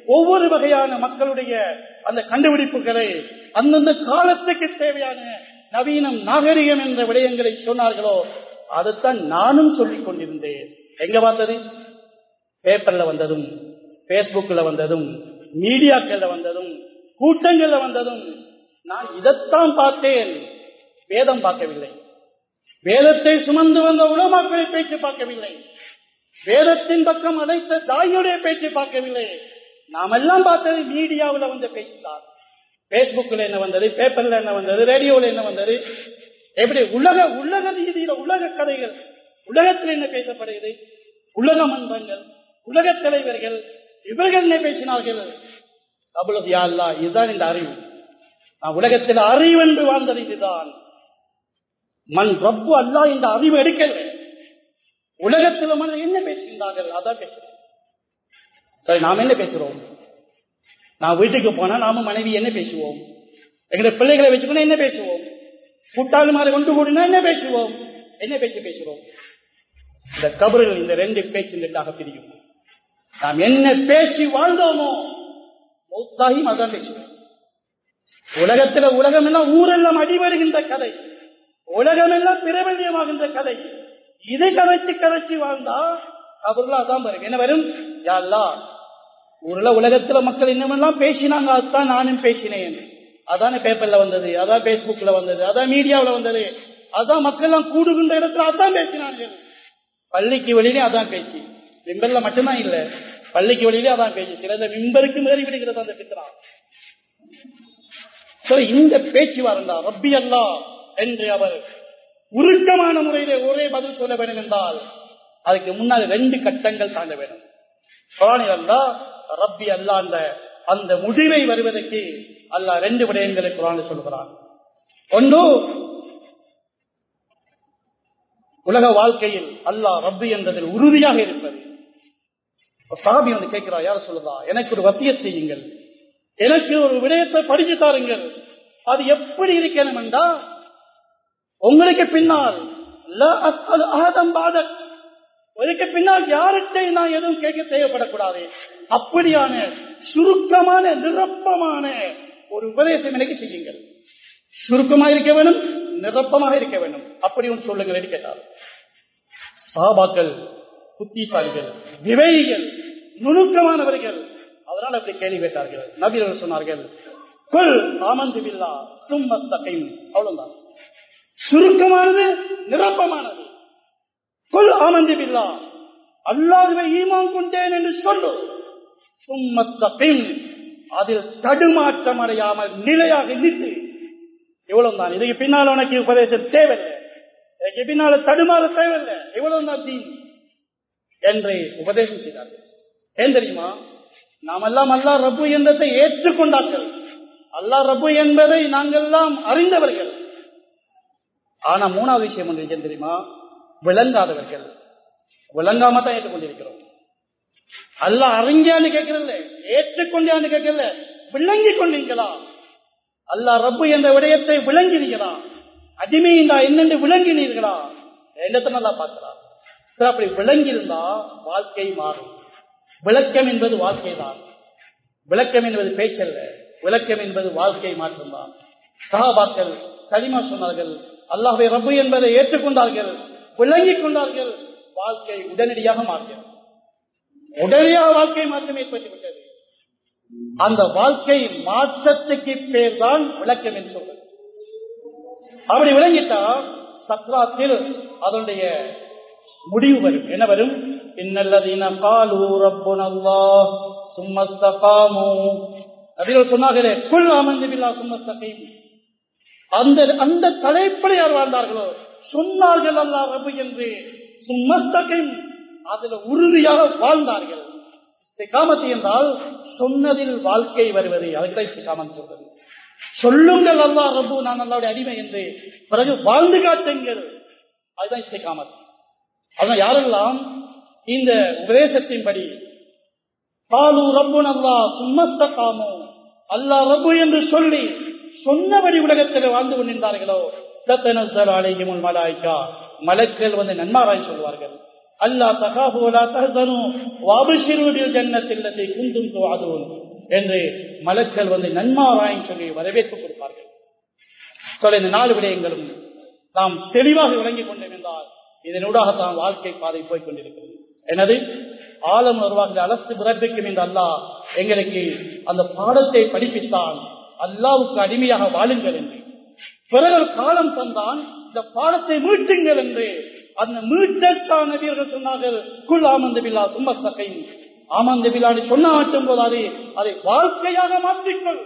ஒவ்வொரு வகையான மக்களுடைய அந்த கண்டுபிடிப்புகளை அந்தந்த காலத்துக்கு தேவையான நவீனம் நாகரிகம் என்ற விடயங்களை சொன்னார்களோ அதைத்தான் நானும் சொல்லிக் கொண்டிருந்தேன் எங்க பார்த்தது பேப்பர்ல வந்ததும் பேஸ்புக்ல வந்ததும் மீடியாக்கள்ல வந்ததும் கூட்டங்கள்ல வந்ததும் நான் இதைத்தான் பார்த்தேன் வேதம் பார்க்கவில்லை வேதத்தை சுமந்து வந்த உலமாக்களை பேச்சு பார்க்கவில்லை வேதத்தின் பக்கம் அழைத்த தாயுடைய பேச்சை பார்க்கவில்லை நாம் எல்லாம் பார்த்தது மீடியாவில் வந்த பேச்சு தான் பேஸ்புக்ல என்ன வந்தது பேப்பர்ல என்ன வந்தது ரேடியோல என்ன வந்தது எப்படி உலக உலக ரீதியில உலக கதைகள் உலகத்தில் என்ன பேசப்படுகிறது உலக மன்றங்கள் உலக தலைவர்கள் இவர்கள் என்ன பேசினார்கள் அவ்வளவு யாழ்லா இதுதான் இந்த அறிவு நான் உலகத்தில் அறிவு என்று வாழ்ந்தது இதுதான் மண் ரப்பு அல்லா இந்த அறிவு எடுக்கல உலகத்தில் மனிதன் என்ன பேசுகின்றார்கள் அதான் பேசுறோம் சரி நாம் என்ன பேசுறோம் நான் வீட்டுக்கு போனா நாம மனைவி என்ன பேசுவோம் எங்களுடைய பிள்ளைகளை வச்சுக்கணும் என்ன பேசுவோம் கூட்டாளி மாதிரி கொண்டு கூடினா என்ன பேசுவோம் என்ன பேச்சு பேசுறோம் இந்த கபறுகள் இந்த ரெண்டு பேச்சுக்காக பிரியும் நாம் என்ன பேசி வாழ்ந்தோமோ மௌத்தாகியும் அதான் பேசுவோம் உலகத்துல உலகம் எல்லாம் ஊரெல்லாம் அடிவருகின்ற கதை உலகம் எல்லாம் பிரபல்யமாகின்ற கதை இதை கதைச்சு கதைச்சு வாழ்ந்தா கபருல அதான் வரும் என்ன வரும் யாழ்லா ஊர்ல உலகத்துல மக்கள் என்னமெல்லாம் பேசினாங்க அதுதான் நானும் பேசினேன் அதான பேப்பர்ல வந்தது அதான் பேஸ்புக்ல வந்தது அதான் மீடியாவில் வந்தது அதான் மக்கள் எல்லாம் கூடுகின்ற இடத்துல அதான் பேசினாங்க பள்ளிக்கு வெளியிலே அதான் பேச்சு மிம்பர்ல மட்டும்தான் இல்ல பள்ளிக்கு வெளியிலே அதான் பேச்சு சில மிம்பருக்கு மேறி விடுகிறது அந்த பித்ரா இந்த பேச்சு வரண்டா ரப்பி அல்லா என்று அவர் உருக்கமான முறையிலே ஒரே பதில் சொல்ல வேண்டும் என்றால் அதுக்கு முன்னால் ரெண்டு கட்டங்கள் தாண்ட வேண்டும் அல்லா ரப்பி அல்லா அந்த அந்த முடிவை வருவதற்கு அல்லா ரெண்டு விடயங்களை குரான் சொல்கிறான் ஒன்று உலக வாழ்க்கையில் அல்லாஹ் ரப்பி என்பதில் உறுதியாக இருப்பது சாபி வந்து கேட்கிறா யார் சொல்லுதா எனக்கு ஒரு வத்திய செய்யுங்கள் எனக்கு ஒரு விடயத்தை படிச்சு தாருங்கள் அது எப்படி இருக்கணும் என்றா உங்களுக்கு பின்னால் அதுக்கு பின்னால் யார்கிட்ட நான் எதுவும் கேட்க தேவைப்படக்கூடாது அப்படியான சுருக்கமான நிரப்பமான ஒரு உபதேசம் எனக்கு செய்யுங்கள் சுருக்கமாக இருக்க வேண்டும் நிரப்பமாக இருக்க வேண்டும் அப்படி ஒன்று சொல்லுங்கள் என்று கேட்டார் சாபாக்கள் புத்திசாலிகள் விவேகிகள் நுணுக்கமானவர்கள் அதனால் அப்படி கேள்வி கேட்டார்கள் நபீர்கள் சொன்னார்கள் கொல் ஆமந்து பில்லா தும்மத்தையும் அவ்வளவுதான் சுருக்கமானது நிரப்பமானது கொல் ஆமந்து பில்லா அல்லாதுவை ஈமான் கொண்டேன் என்று சொல்லு சும்மத்தையும் அதில் தடுமாற்றம் அடையாமல் நிலையாக நின்று இவ்வளவு தான் இதுக்கு பின்னால் உனக்கு உபதேசம் தேவையில்லை இதுக்கு பின்னால தடுமாற தேவையில்லை இவ்வளவு தான் தீன் என்று உபதேசம் செய்தார்கள் ஏன் தெரியுமா நாம் எல்லாம் அல்லா ரப்பு என்பதை ஏற்றுக்கொண்டார்கள் அல்லா ரப்பு என்பதை நாங்கள் எல்லாம் அறிந்தவர்கள் ஆனா மூணாவது விஷயம் ஒன்று தெரியுமா விளங்காதவர்கள் விளங்காம தான் ஏற்றுக்கொண்டிருக்கிறோம் அல்ல அறிஞ்சான்னு கேட்கறதில்ல ஏற்றுக்கொண்டான்னு கேட்கல விளங்கி கொண்டீங்களா அல்லா ரப்பு என்ற விடயத்தை விளங்கினீர்களா அடிமையின்றா என்னென்று விளங்கினீர்களா என்னத்தை நல்லா பார்க்கிறார் அப்படி விளங்கி இருந்தா வாழ்க்கை மாறும் விளக்கம் என்பது வாழ்க்கை தான் விளக்கம் என்பது பேச்சல்ல விளக்கம் என்பது வாழ்க்கை மாற்றம்தான் சகாபாக்கள் களிமா சொன்னார்கள் அல்லாஹை ரப்பு என்பதை ஏற்றுக்கொண்டார்கள் விளங்கிக் கொண்டார்கள் வாழ்க்கை உடனடியாக மாறுகிறது உடனடியாக வாழ்க்கை மாற்றம் ஏற்பட்டுவிட்டது அந்த வாழ்க்கை மாற்றத்துக்கு பேர் தான் விளக்கம் என்று சொல்றது அப்படி விளங்கிட்டா சத்ராத்தில் அதனுடைய முடிவு வரும் என்ன வரும் இன்னல்லதீன காலு ரப்புனல்லா சும்மஸ்தகாமு அப்படின்னு சொன்னார்களே குல் அமர்ந்து பில்லா சும்மஸ்தகைம் அந்த அந்த தலைப்பில் யார் வாழ்ந்தார்களோ சொன்னார்கள் அல்லா ரபு என்று சும்மஸ்தகைம் அதுல உறுதியாக வாழ்ந்தார்கள் காமத்து என்றால் சொன்னதில் வாழ்க்கை வருவது அதுக்கு காமன் சொல்றது சொல்லுங்கள் அல்லா ரபு நான் அல்லாவுடைய அடிமை என்று பிறகு வாழ்ந்து காட்டுங்கள் அதுதான் இஸ்திகாமத் அதான் யாரெல்லாம் இந்த உபதேசத்தின்படி காலு ரப்பு அல்லா சும்மஸ்த காமோ அல்லா ரபு என்று சொல்லி சொன்னபடி உலகத்தில் வாழ்ந்து கொண்டிருந்தார்களோ அலைகிமுல் மலாய்க்கா மலக்கள் வந்து நன்மாராய் சொல்வார்கள் அல்லா தகாபுலா தகனு வாபிஷிருடைய ஜன்னத்தில்லத்தை குந்தும் துவாதுவும் என்று மலக்கள் வந்து நன்மாராயம் சொல்லி வரவேற்பு கொடுப்பார்கள் சொல்ல இந்த நாலு விடயங்களும் நாம் தெளிவாக விளங்கிக் கொண்டிருந்தால் இதனூடாகத்தான் வாழ்க்கை பாதை போய் கொண்டிருக்கிறது எனது ஆழம் வருவார்கள் அலசு பிறப்பிக்கும் என்று அல்லாஹ் எங்களுக்கு அந்த பாடத்தை படிப்பித்தான் அல்லாவுக்கு அடிமையாக வாழுங்கள் என்று பிறகு காலம் தந்தான் இந்த பாடத்தை மீட்டுங்கள் என்று அந்த மீட்டற்கான வீரர்கள் சொன்னார்கள் குல் ஆமந்த பில்லா சும்மத்தகை ஆமந்த பில்லாடி சொன்ன மாட்டும் போது அதை அதை வாழ்க்கையாக மாற்றிக்கொள்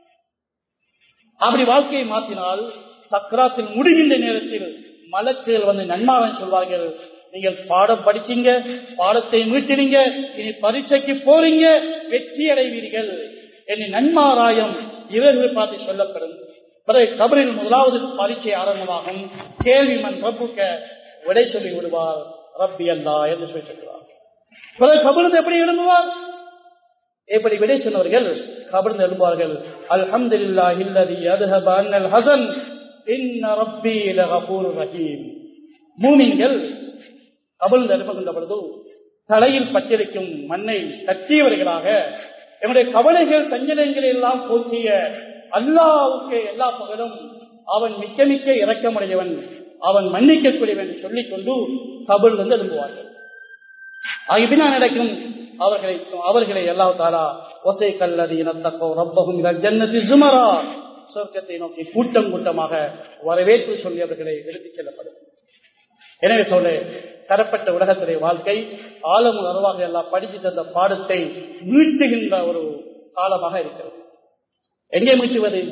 அப்படி வாழ்க்கையை மாற்றினால் சக்கராத்தில் முடிகின்ற நேரத்தில் மலக்குகள் வந்து நன்மாவன் சொல்வார்கள் நீங்கள் பாடம் படிச்சீங்க பாடத்தை மீட்டினீங்க இனி பரீட்சைக்கு போறீங்க வெற்றி அடைவீர்கள் என்னை நன்மாராயம் இவர்கள் பார்த்து சொல்லப்படும் பிறகு கபரில் முதலாவது பரீட்சை ஆரம்பமாகும் கேள்வி மண் ரப்புக்க விடை சொல்லி விடுவார் ரப்பி அல்லா என்று சொல்லி சொல்கிறார் பிறகு கபருந்து எப்படி எழுதுவார் எப்படி விடை சொன்னவர்கள் கபர்ந்து எழுதுவார்கள் அல்ஹம்துலில்லா இல்லதி அதுஹப அன்னல் ஹசன் இன்ன ரப்பி லகபூர் ரஹீம் மூமின்கள் கபழ்ந்து எழுப்புகின்ற பொழுது தலையில் பட்டிருக்கும் மண்ணை தட்டியவர்களாக என்னுடைய கவலைகள் சஞ்சலங்களை எல்லாம் போக்கிய அல்லாவுக்கு எல்லா பகலும் அவன் மிக்க மிக்க இறக்கமுடையவன் அவன் மன்னிக்கக்கூடியவன் என்று சொல்லிக் கொண்டு கபல் வந்து எழும்புவார்கள் ஆகிப்பினா நடக்கும் அவர்களை அவர்களை எல்லா தாரா ஒசை கல்லதி இனத்தக்கோ ரப்பகும் ஜன்னதி சுமரா சொர்க்கத்தை நோக்கி கூட்டம் கூட்டமாக வரவேற்பு சொல்லி அவர்களை எடுத்துச் செல்லப்படும் எனவே சொல்ல தரப்பட்ட உலகத்துடைய வாழ்க்கை ஆழம் உணர்வாக எல்லாம் படித்து தந்த பாடத்தை மீட்டுகின்ற ஒரு காலமாக இருக்கிறது எங்கே மீட்டுவது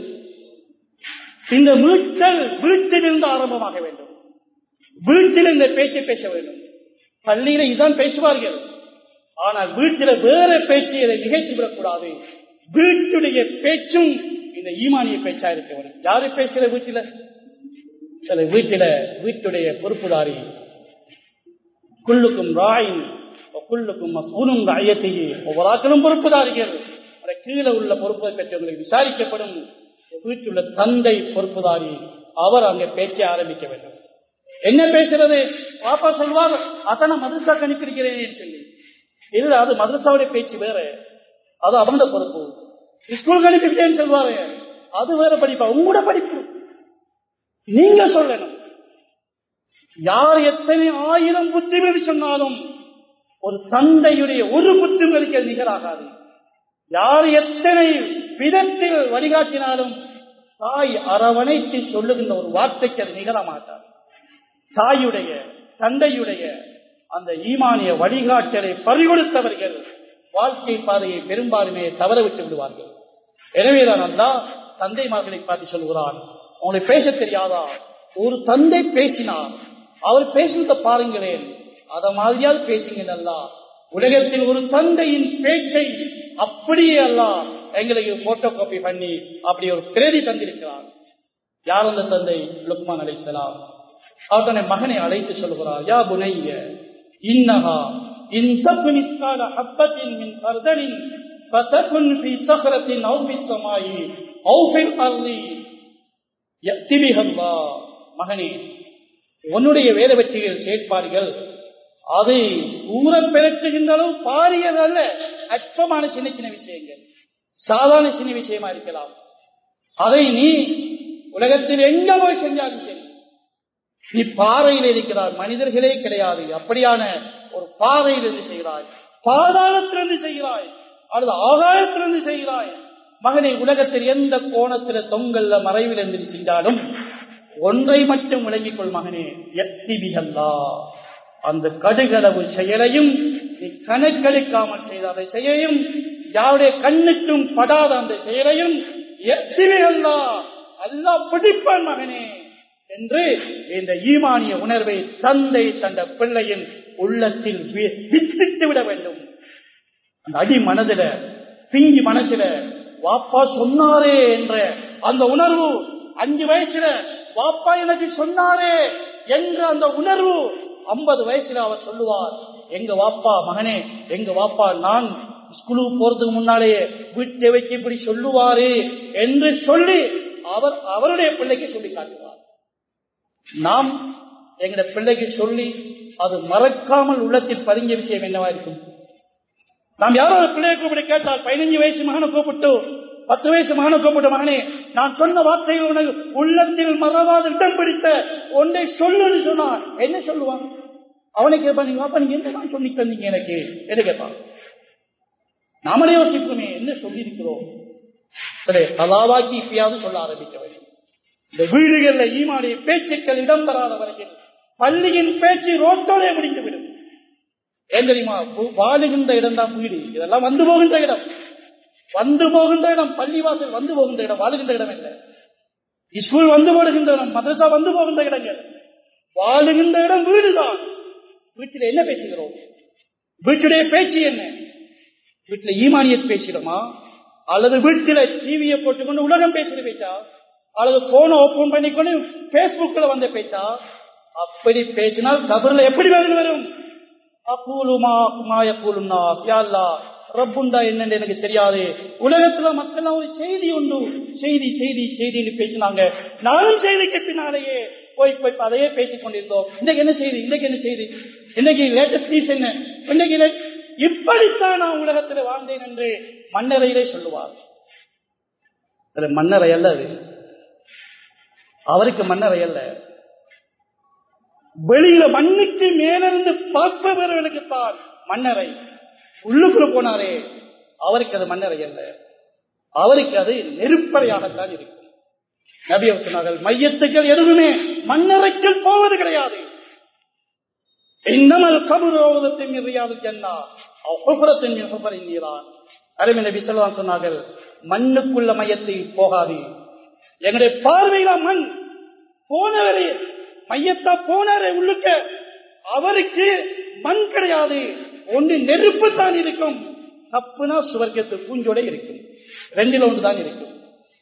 இந்த மீட்டல் வீட்டிலிருந்து ஆரம்பமாக வேண்டும் வீட்டில் இந்த பேச்சை பேச வேண்டும் பள்ளியில இதான் பேசுவார்கள் ஆனால் வீட்டில வேற பேச்சை இதை நிகழ்ச்சி விடக்கூடாது வீட்டுடைய பேச்சும் இந்த ஈமானிய பேச்சா இருக்க வேண்டும் யாரு பேசுற வீட்டில சில வீட்டில வீட்டுடைய பொறுப்புதாரி குள்ளுக்கும் ராயின் குள்ளுக்கும் மசூனும் ராயத்தையே ஒவ்வொரு ஆக்களும் பொறுப்புதாரிகள் கீழே உள்ள பொறுப்பை பெற்றவங்களுக்கு விசாரிக்கப்படும் வீட்டுள்ள தந்தை பொறுப்புதாரி அவர் அங்கே பேச்சை ஆரம்பிக்க வேண்டும் என்ன பேசுறது பாப்பா சொல்வார் அத்தனை மதுசா கணிப்பிருக்கிறேன் சொல்லி இல்ல அது மதுரசாவுடைய பேச்சு வேற அது அவங்கள பொறுப்பு ஸ்கூல் கணிப்பிட்டேன்னு சொல்வாரு அது வேற படிப்பா உங்களோட படிப்பு நீங்க சொல்லணும் யார் எத்தனை ஆயிரம் புத்திமதி சொன்னாலும் ஒரு தந்தையுடைய ஒரு புத்திமதிக்கு நிகராகாது யார் எத்தனை விதத்தில் வழிகாட்டினாலும் தாய் அரவணைத்து சொல்லுகின்ற ஒரு வார்த்தைக்கு அது நிகழமாட்டார் தாயுடைய தந்தையுடைய அந்த ஈமானிய வழிகாட்டலை பறிகொடுத்தவர்கள் வாழ்க்கை பாதையை பெரும்பாலுமே தவற விட்டு விடுவார்கள் எனவேதான் அல்லா தந்தை மகளை பார்த்து சொல்கிறான் உங்களுக்கு பேச தெரியாதா ஒரு தந்தை பேசினார் அவர் பேசுறத பாருங்களேன் அத மாதிரியாவது பேசுங்க அல்லா உலகத்தில் ஒரு தந்தையின் பேச்சை அப்படியே அல்ல எங்களுக்கு போட்டோ காப்பி பண்ணி அப்படி ஒரு பிரதி தந்திருக்கிறார் யார் அந்த தந்தை லுக்மான் அழைக்கலாம் அவர் தன்னை மகனை அழைத்து சொல்கிறார் யா புனைய இன்னஹா இன் தப்புனிக்கால ஹப்பத்தின் மின் கர்தனின் فتكن في صخرة أو في السماء أو في الأرض يأتي بها الله மகனே உன்னுடைய வேத வெற்றிகள் செயற்பாடுகள் அதை ஊற பிறட்டுகின்ற அளவு பாரியதல்ல அற்பமான சின்ன சின்ன விஷயங்கள் சாதாரண சின்ன விஷயமா இருக்கலாம் அதை நீ உலகத்தில் எங்க போய் செஞ்சாலும் சரி நீ பாறையில் இருக்கிறாய் மனிதர்களே கிடையாது அப்படியான ஒரு பாறையில் இருந்து செய்கிறாய் பாதாளத்திலிருந்து செய்கிறாய் அல்லது ஆகாயத்திலிருந்து செய்கிறாய் மகனை உலகத்தில் எந்த கோணத்துல தொங்கல்ல மறைவில் இருந்து சென்றாலும் ஒன்றை மட்டும் விளங்கிக் கொள் மகனே எத்திபிகல்லா அந்த கடுகளவு செயலையும் நீ கணக்கெடுக்காமல் செய்த அந்த செயலையும் யாருடைய கண்ணுக்கும் படாத அந்த செயலையும் எத்திபிகல்லா அல்லா பிடிப்பான் மகனே என்று இந்த ஈமானிய உணர்வை தந்தை தந்த பிள்ளையின் உள்ளத்தில் வித்திட்டு விட வேண்டும் அந்த அடி மனதில பிங்கி மனசுல வாப்பா சொன்னாரே என்ற அந்த உணர்வு அஞ்சு வயசுல வாப்பா எனக்கு சொன்னாரே என்ற அந்த உணர்வு ஐம்பது வயசுல அவர் சொல்லுவார் எங்க வாப்பா மகனே எங்க வாப்பா நான் ஸ்கூலுக்கு போறதுக்கு முன்னாலேயே வீட்டை வைக்க இப்படி சொல்லுவாரு என்று சொல்லி அவர் அவருடைய பிள்ளைக்கு சொல்லி காட்டுவார் நாம் எங்க பிள்ளைக்கு சொல்லி அது மறக்காமல் உள்ளத்தில் பதிஞ்ச விஷயம் என்னவா இருக்கும் நாம் யாராவது பிள்ளையை கூப்பிட்டு கேட்டால் பதினஞ்சு வயசு மகனை கூப்பிட்டு பத்து வயசு மகனை கூப்பிட்டு மகனே நான் சொன்ன வார்த்தைகள் உனக்கு உள்ளத்தில் மறவாத இடம் பிடித்த ஒன்றை சொல்லுன்னு சொன்னான் என்ன சொல்லுவான் அவனை கேட்பான் நீங்க வாப்பா நீங்க என்ன சொல்லி தந்தீங்க எனக்கு என்ன கேட்பான் நாமளே யோசிப்போமே என்ன சொல்லி இருக்கிறோம் சரி அதாவாக்கி இப்பயாவது சொல்ல ஆரம்பிக்க வேண்டும் இந்த வீடுகள்ல ஈமாடைய பேச்சுக்கள் இடம் பெறாத வரையில் பள்ளியின் பேச்சு ரோட்டோடே முடிந்துவிடும் ஏன் தெரியுமா வு- வாழுகின்ற இடம் தான் வீடு இதெல்லாம் வந்து போகின்ற இடம் வந்து போகின்ற இடம் பள்ளிவாசல் வந்து போகின்ற இடம் வாழுகின்ற இடம் இல்லை ஸ்கூல் வந்து போடுகின்ற இடம் மதரசா வந்து போகின்ற இடங்கள் வாழுகின்ற இடம் வீடுதான் வீட்டில் என்ன பேசுகிறோம் வீட்டுடைய பேச்சு என்ன வீட்டுல ஈமானியத் பேசிடுமா அல்லது வீட்டில டிவியை போட்டுக்கொண்டு உலகம் பேசுற பேச்சா அல்லது போனை ஓபன் பண்ணிக்கொண்டு பேஸ்புக்ல வந்த பேச்சா அப்படி பேசினால் கபர்ல எப்படி வேதனை வரும் அக்கூலுமா மாய கூலும்னா யாழ்லா ரப்புண்டா என்னன்னு எனக்கு தெரியாது உலகத்துல மக்கள் ஒரு செய்தி உண்டு செய்தி செய்தி செய்தின்னு பேசினாங்க நானும் செய்திக்கு பின்னாலேயே போய் போய் அதையே பேசிக் கொண்டிருந்தோம் இன்னைக்கு என்ன செய்தி இன்னைக்கு என்ன செய்தி இன்னைக்கு லேட்டஸ்ட் நியூஸ் என்ன இன்னைக்கு லே- இப்படித்தான் நான் உலகத்தில் வாழ்ந்தேன் என்று மன்னரையிலே சொல்லுவார் அது மன்னரை அல்ல அது அவருக்கு மன்னரை அல்ல வெளியில மண்ணுக்கு மேலிருந்து பார்ப்பவர்களுக்கு தான் மன்னரை உள்ளுக்குள்ள போனாரே அவருக்கு அது மன்னரை அல்ல அவருக்கு அது நெருப்பறையாகத்தான் இருக்கும் நபி அவர் சொன்னார்கள் மையத்துக்கள் எதுவுமே மன்னரைக்குள் போவது கிடையாது இன்னமல் கபுரோதத்தின் ரியாது ஜன்னா அவ்வளத்தின் ஹுபரின் நீரான் அருமை நபி சொல்லுவான் சொன்னார்கள் மண்ணுக்குள்ள மையத்தில் போகாது எங்களுடைய பார்வையில மண் போனவரே மையத்தா போனாரே உள்ளுக்க அவருக்கு மண் கிடையாது ஒன்று நெருப்பு தான் இருக்கும் தப்புனா சுவர்க்கத்து பூஞ்சோட இருக்கும் ரெண்டில் ஒன்று தான் இருக்கும்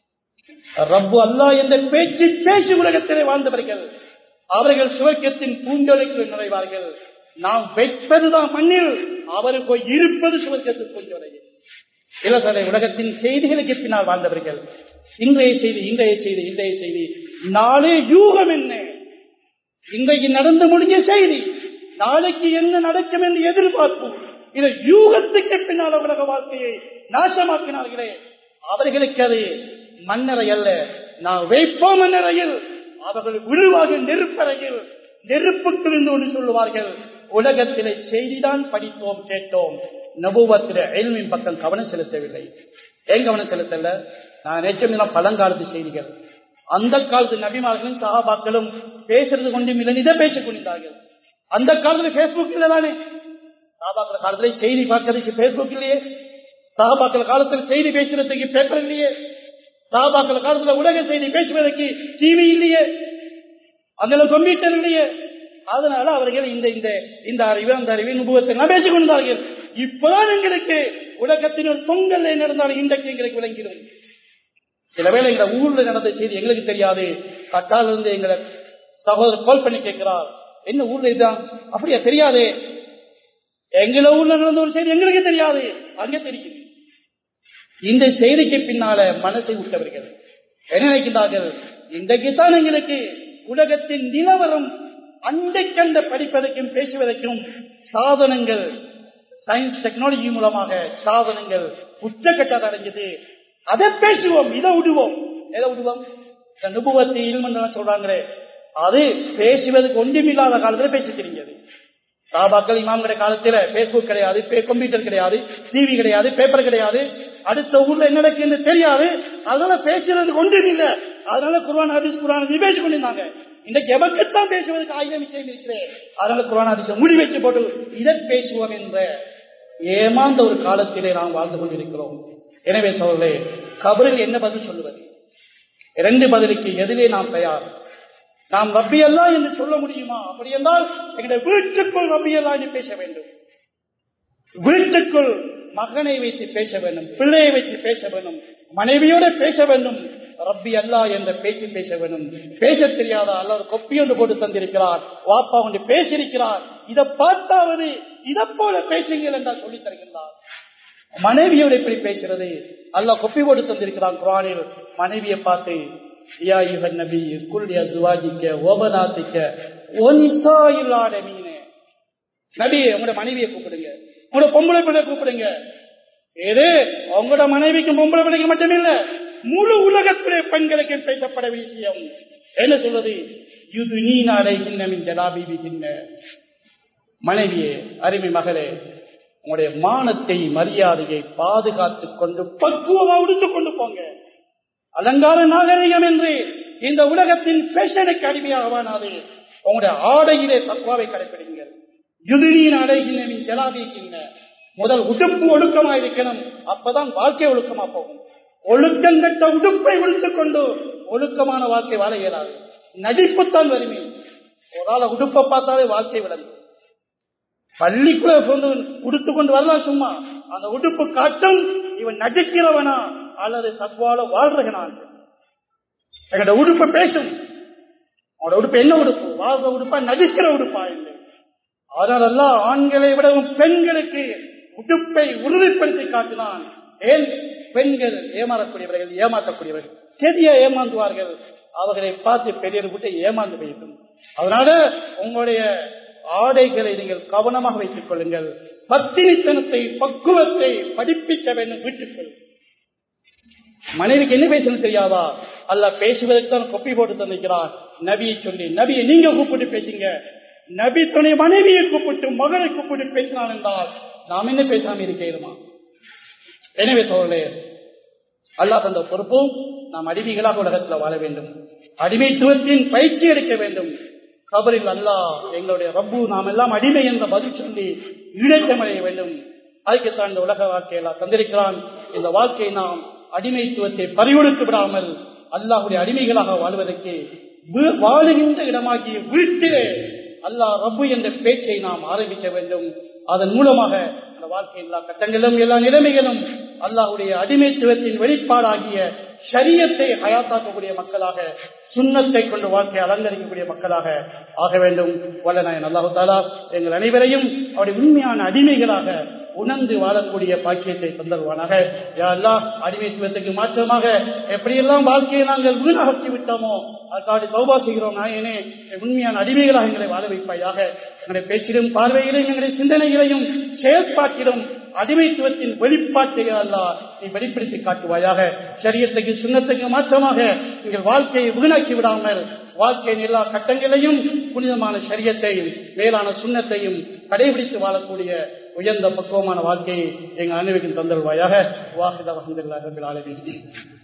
ரப்பு அல்லா என்ற பேச்சு பேசி உலகத்திலே வாழ்ந்தவர்கள் அவர்கள் சுவர்க்கத்தின் பூஞ்சோலைக்கு நுழைவார்கள் நாம் வைப்பதுதான் மண்ணில் அவருக்கு இருப்பது சுவர்க்கத்து பூஞ்சோலையில் இலசலை உலகத்தின் செய்திகளுக்கு பின்னால் வாழ்ந்தவர்கள் இன்றைய செய்தி இன்றைய செய்தி இன்றைய செய்தி நாளே யூகம் என்ன இன்றைக்கு நடந்து முடிஞ்ச செய்தி நாளைக்கு என்ன நடக்கும் என்று எதிர்பார்ப்பு இதை யூகத்துக்கு பின்னால் உலக வாழ்க்கையை நாசமாக்கினார்களே அவர்களுக்கு அது மன்னரை அல்ல நான் வைப்போம் மன்னரையில் அவர்கள் விழுவாக நெருப்பறையில் நெருப்புக்கு இருந்து ஒன்று சொல்லுவார்கள் உலகத்திலே செய்திதான் படித்தோம் கேட்டோம் நபுவத்தில எல்மின் பக்கம் கவனம் செலுத்தவில்லை ஏன் கவனம் செலுத்தல நான் நினைச்சோம் பழங்காலத்து செய்திகள் அந்த காலத்து நபிமார்களும் சகாபாக்களும் பேசுறது கொண்டும் இல்லை இதை பேசிக் கொண்டிருந்தார்கள் அந்த காலத்துல பேஸ்புக் இல்லை தானே சகாபாக்கள் காலத்துல செய்தி பார்க்கறதுக்கு பேஸ்புக் இல்லையே சகாபாக்கள் காலத்துல செய்தி பேசுறதுக்கு பேப்பர் இல்லையே சகாபாக்கள் காலத்துல உலக செய்தி பேசுவதற்கு டிவி இல்லையே அந்த கம்ப்யூட்டர் இல்லையே அதனால அவர்கள் இந்த இந்த இந்த அறிவு அந்த அறிவு நுபுவத்தை எல்லாம் பேசிக் கொண்டார்கள் இப்பதான் எங்களுக்கு உலகத்தின் ஒரு தொங்கல் நடந்தாலும் இன்றைக்கு எங்களுக்கு விளங்கிடும் சில வேளை எங்க ஊர்ல நடந்த செய்தி எங்களுக்கு தெரியாது கட்டால இருந்து எங்களை சகோதரர் கால் பண்ணி கேட்கிறார் என்ன ஊர்ல இதுதான் அப்படியா தெரியாது எங்கள ஊர்ல நடந்த ஒரு செய்தி எங்களுக்கு தெரியாது அங்க தெரியும் இந்த செய்திக்கு பின்னால மனசை விட்டவர்கள் என்ன நினைக்கிறார்கள் இன்றைக்கு தான் எங்களுக்கு உலகத்தின் நிலவரம் அண்டைக்கண்ட படிப்பதற்கும் பேசுவதற்கும் சாதனங்கள் சயின்ஸ் டெக்னாலஜி மூலமாக சாதனங்கள் உச்சக்கட்டத்தை அடைஞ்சது அதை பேசுவோம் இதை விடுவோம் எதை விடுவோம் இந்த நுபுவத்தை இல்மன் சொல்றாங்களே அது பேசுவதற்கு ஒன்றுமில்லாத காலத்துல பேசி தெரிஞ்சது சாபாக்கள் இமாம்களுடைய காலத்துல பேஸ்புக் கிடையாது கம்ப்யூட்டர் கிடையாது டிவி கிடையாது பேப்பர் கிடையாது அடுத்த ஊர்ல என்ன நடக்குன்னு தெரியாது அதனால பேசுறதுக்கு ஒன்றும் இல்லை அதனால குர்வான் ஹதீஸ் குரான் பேசி கொண்டிருந்தாங்க இன்றைக்கு எவருக்குத்தான் பேசுவதற்கு ஆயிரம் விஷயம் இருக்கிறேன் அதனால குரான் ஹதீஸ் முடி வச்சு போட்டு இதை பேசுவோம் என்ற ஏமாந்த ஒரு காலத்திலே நாம் வாழ்ந்து கொண்டிருக்கிறோம் எனவே சோழர்களே கபரில் என்ன பதில் சொல்லுவது இரண்டு பதிலுக்கு எதிலே நாம் தயார் நாம் ரப்பி அல்லா என்று சொல்ல முடியுமா அப்படி என்றால் எங்களுடைய வீட்டுக்குள் ரப்பி அல்லா என்று பேச வேண்டும் வீட்டுக்குள் மகனை வைத்து பேச வேண்டும் பிள்ளையை வைத்து பேச வேண்டும் மனைவியோட பேச வேண்டும் ரப்பி அல்லா என்ற பேச்சு பேச வேண்டும் பேச தெரியாத அல்லது கொப்பி ஒன்று போட்டு தந்திருக்கிறார் வாப்பா ஒன்று பேசியிருக்கிறார் இதை பார்த்தாவது இதை போல பேசுங்கள் என்றால் சொல்லித் தருகின்றார் மனைவியோட எப்படி பேசுறது அல்ல கொப்பி போட்டு தந்திருக்கிறான் குரானில் மனைவியை பார்த்து யா யுகன் நபி குல் அசுவாஜிக்க ஓபனாத்திக்க ஒன்சா இல்லாத மீனே நபியை உங்களோட மனைவியை கூப்பிடுங்க உங்களோட பொம்பளை பிள்ளை கூப்பிடுங்க ஏது உங்களோட மனைவிக்கும் பொம்பளை பிள்ளைக்கு மட்டுமில்ல முழு உலகத்திலே பெண்களுக்கு பேசப்பட விஷயம் என்ன சொல்வது இது நீ நாளை சின்னமின் ஜலாபிபி சின்ன மனைவியே அருமை மகளே உங்களுடைய மானத்தை மரியாதையை பாதுகாத்துக் கொண்டு பக்குவமா உடுத்துக் கொண்டு போங்க அலங்கார நாகரிகம் என்று இந்த உலகத்தின் பேஷனுக்கு அடிமையாகவானாது உங்களுடைய ஆடையிலே தக்குவாவை கடைபிடிங்க யுதினியின் அடைகின்ற ஜலாபிக்கின்ற முதல் உடுப்பு ஒழுக்கமா இருக்கணும் அப்பதான் வாழ்க்கை ஒழுக்கமா போகும் ஒழுக்கங்கட்ட உடுப்பை உடுத்துக் கொண்டு ஒழுக்கமான வாழ்க்கை வாழ இயலாது நடிப்புத்தான் வறுமை ஒரு ஆளை உடுப்பை பார்த்தாலே வாழ்க்கை விளங்கும் பள்ளிக்குள்ள வந்து உடுத்து கொண்டு வரலாம் சும்மா அந்த உடுப்பு காட்டும் இவன் நடிக்கிறவனா அல்லது சத்வால வாழ்றகனா எங்கட உடுப்பு பேசும் அவனோட உடுப்பு என்ன உடுப்பு வாழ்ற உடுப்பா நடிக்கிற உடுப்பா இல்லை அதனாலெல்லாம் ஆண்களை விடவும் பெண்களுக்கு உடுப்பை உறுதிப்படுத்தி காட்டினான் ஏன் பெண்கள் ஏமாறக்கூடியவர்கள் ஏமாற்றக்கூடியவர்கள் செடிய ஏமாந்துவார்கள் அவர்களை பார்த்து பெரியவர் கூட்ட ஏமாந்து வைக்கும் அதனால உங்களுடைய ஆடைகளை நீங்கள் கவனமாக வைத்துக் கொள்ளுங்கள் பத்தினித்தனத்தை பக்குவத்தை படிப்பிக்க வேண்டும் வீட்டுக்குள் மனைவிக்கு என்ன பேசணும் தெரியாதா அல்ல பேசுவதற்கு தான் கொப்பி போட்டு தந்திருக்கிறார் நபியை சொல்லி நபியை நீங்க கூப்பிட்டு பேசுங்க நபி துணை மனைவியை கூப்பிட்டு மகனை கூப்பிட்டு பேசினான் என்றால் நாம் என்ன பேசாம இருக்கிறோமா எனவே சோழலே அல்லா தந்த பொறுப்பும் நாம் அடிமைகளாக உலகத்தில் வாழ வேண்டும் அடிமைத்துவத்தின் பயிற்சி எடுக்க வேண்டும் கபரில் அல்லா எங்களுடைய ரப்பு நாம் எல்லாம் அடிமை என்ற பதில் சொல்லி ஈழத்தமடைய வேண்டும் அதுக்குத்தான் இந்த உலக வாழ்க்கையெல்லாம் தந்திருக்கிறான் இந்த வாழ்க்கையை நாம் அடிமைத்துவத்தை பறிகொடுத்து விடாமல் அல்லாஹுடைய அடிமைகளாக வாழ்வதற்கு வாழுகின்ற இடமாகிய வீட்டிலே அல்லாஹ் ரப்பு என்ற பேச்சை நாம் ஆரம்பிக்க வேண்டும் அதன் மூலமாக அந்த வாழ்க்கை எல்லா கட்டங்களும் எல்லா நிலைமைகளும் அல்லாஹுடைய அடிமைத்துவத்தின் வெளிப்பாடாகிய சரியத்தை அயாத்தாக்கக்கூடிய மக்களாக சுண்ணத்தை கொண்டு வாழ்க்கையை அலங்கரிக்கக்கூடிய மக்களாக ஆக வேண்டும் வல்லநாயன் அல்லாஹு தாலா எங்கள் அனைவரையும் அவருடைய உண்மையான அடிமைகளாக உணர்ந்து வாழக்கூடிய பாக்கியத்தை தந்தருவானாக எல்லா அடிமைத்துவத்துக்கு மாற்றமாக எப்படியெல்லாம் வாழ்க்கையை நாங்கள் வீணாகி விட்டோமோ அதுக்காக சௌபா செய்கிறோம் நாயனே உண்மையான அடிமைகளாக எங்களை வாழ வைப்பாயாக எங்களுடைய பேச்சிலும் பார்வையிலும் எங்களுடைய சிந்தனைகளையும் செயற்பாட்டிலும் அடிமைத்துவத்தின் வெளிப்பாட்டைகள் அல்ல நீ வெளிப்படுத்தி காட்டுவாயாக சரியத்துக்கு சுண்ணத்துக்கு மாற்றமாக எங்கள் வாழ்க்கையை வீணாக்கி விடாமல் வாழ்க்கையின் எல்லா கட்டங்களையும் புனிதமான சரியத்தையும் மேலான சுண்ணத்தையும் கடைபிடித்து வாழக்கூடிய உயர்ந்த பக்குவமான வாழ்க்கையை எங்கள் அனைவருக்கும் தந்தருவாயாக வாசித வசந்தில்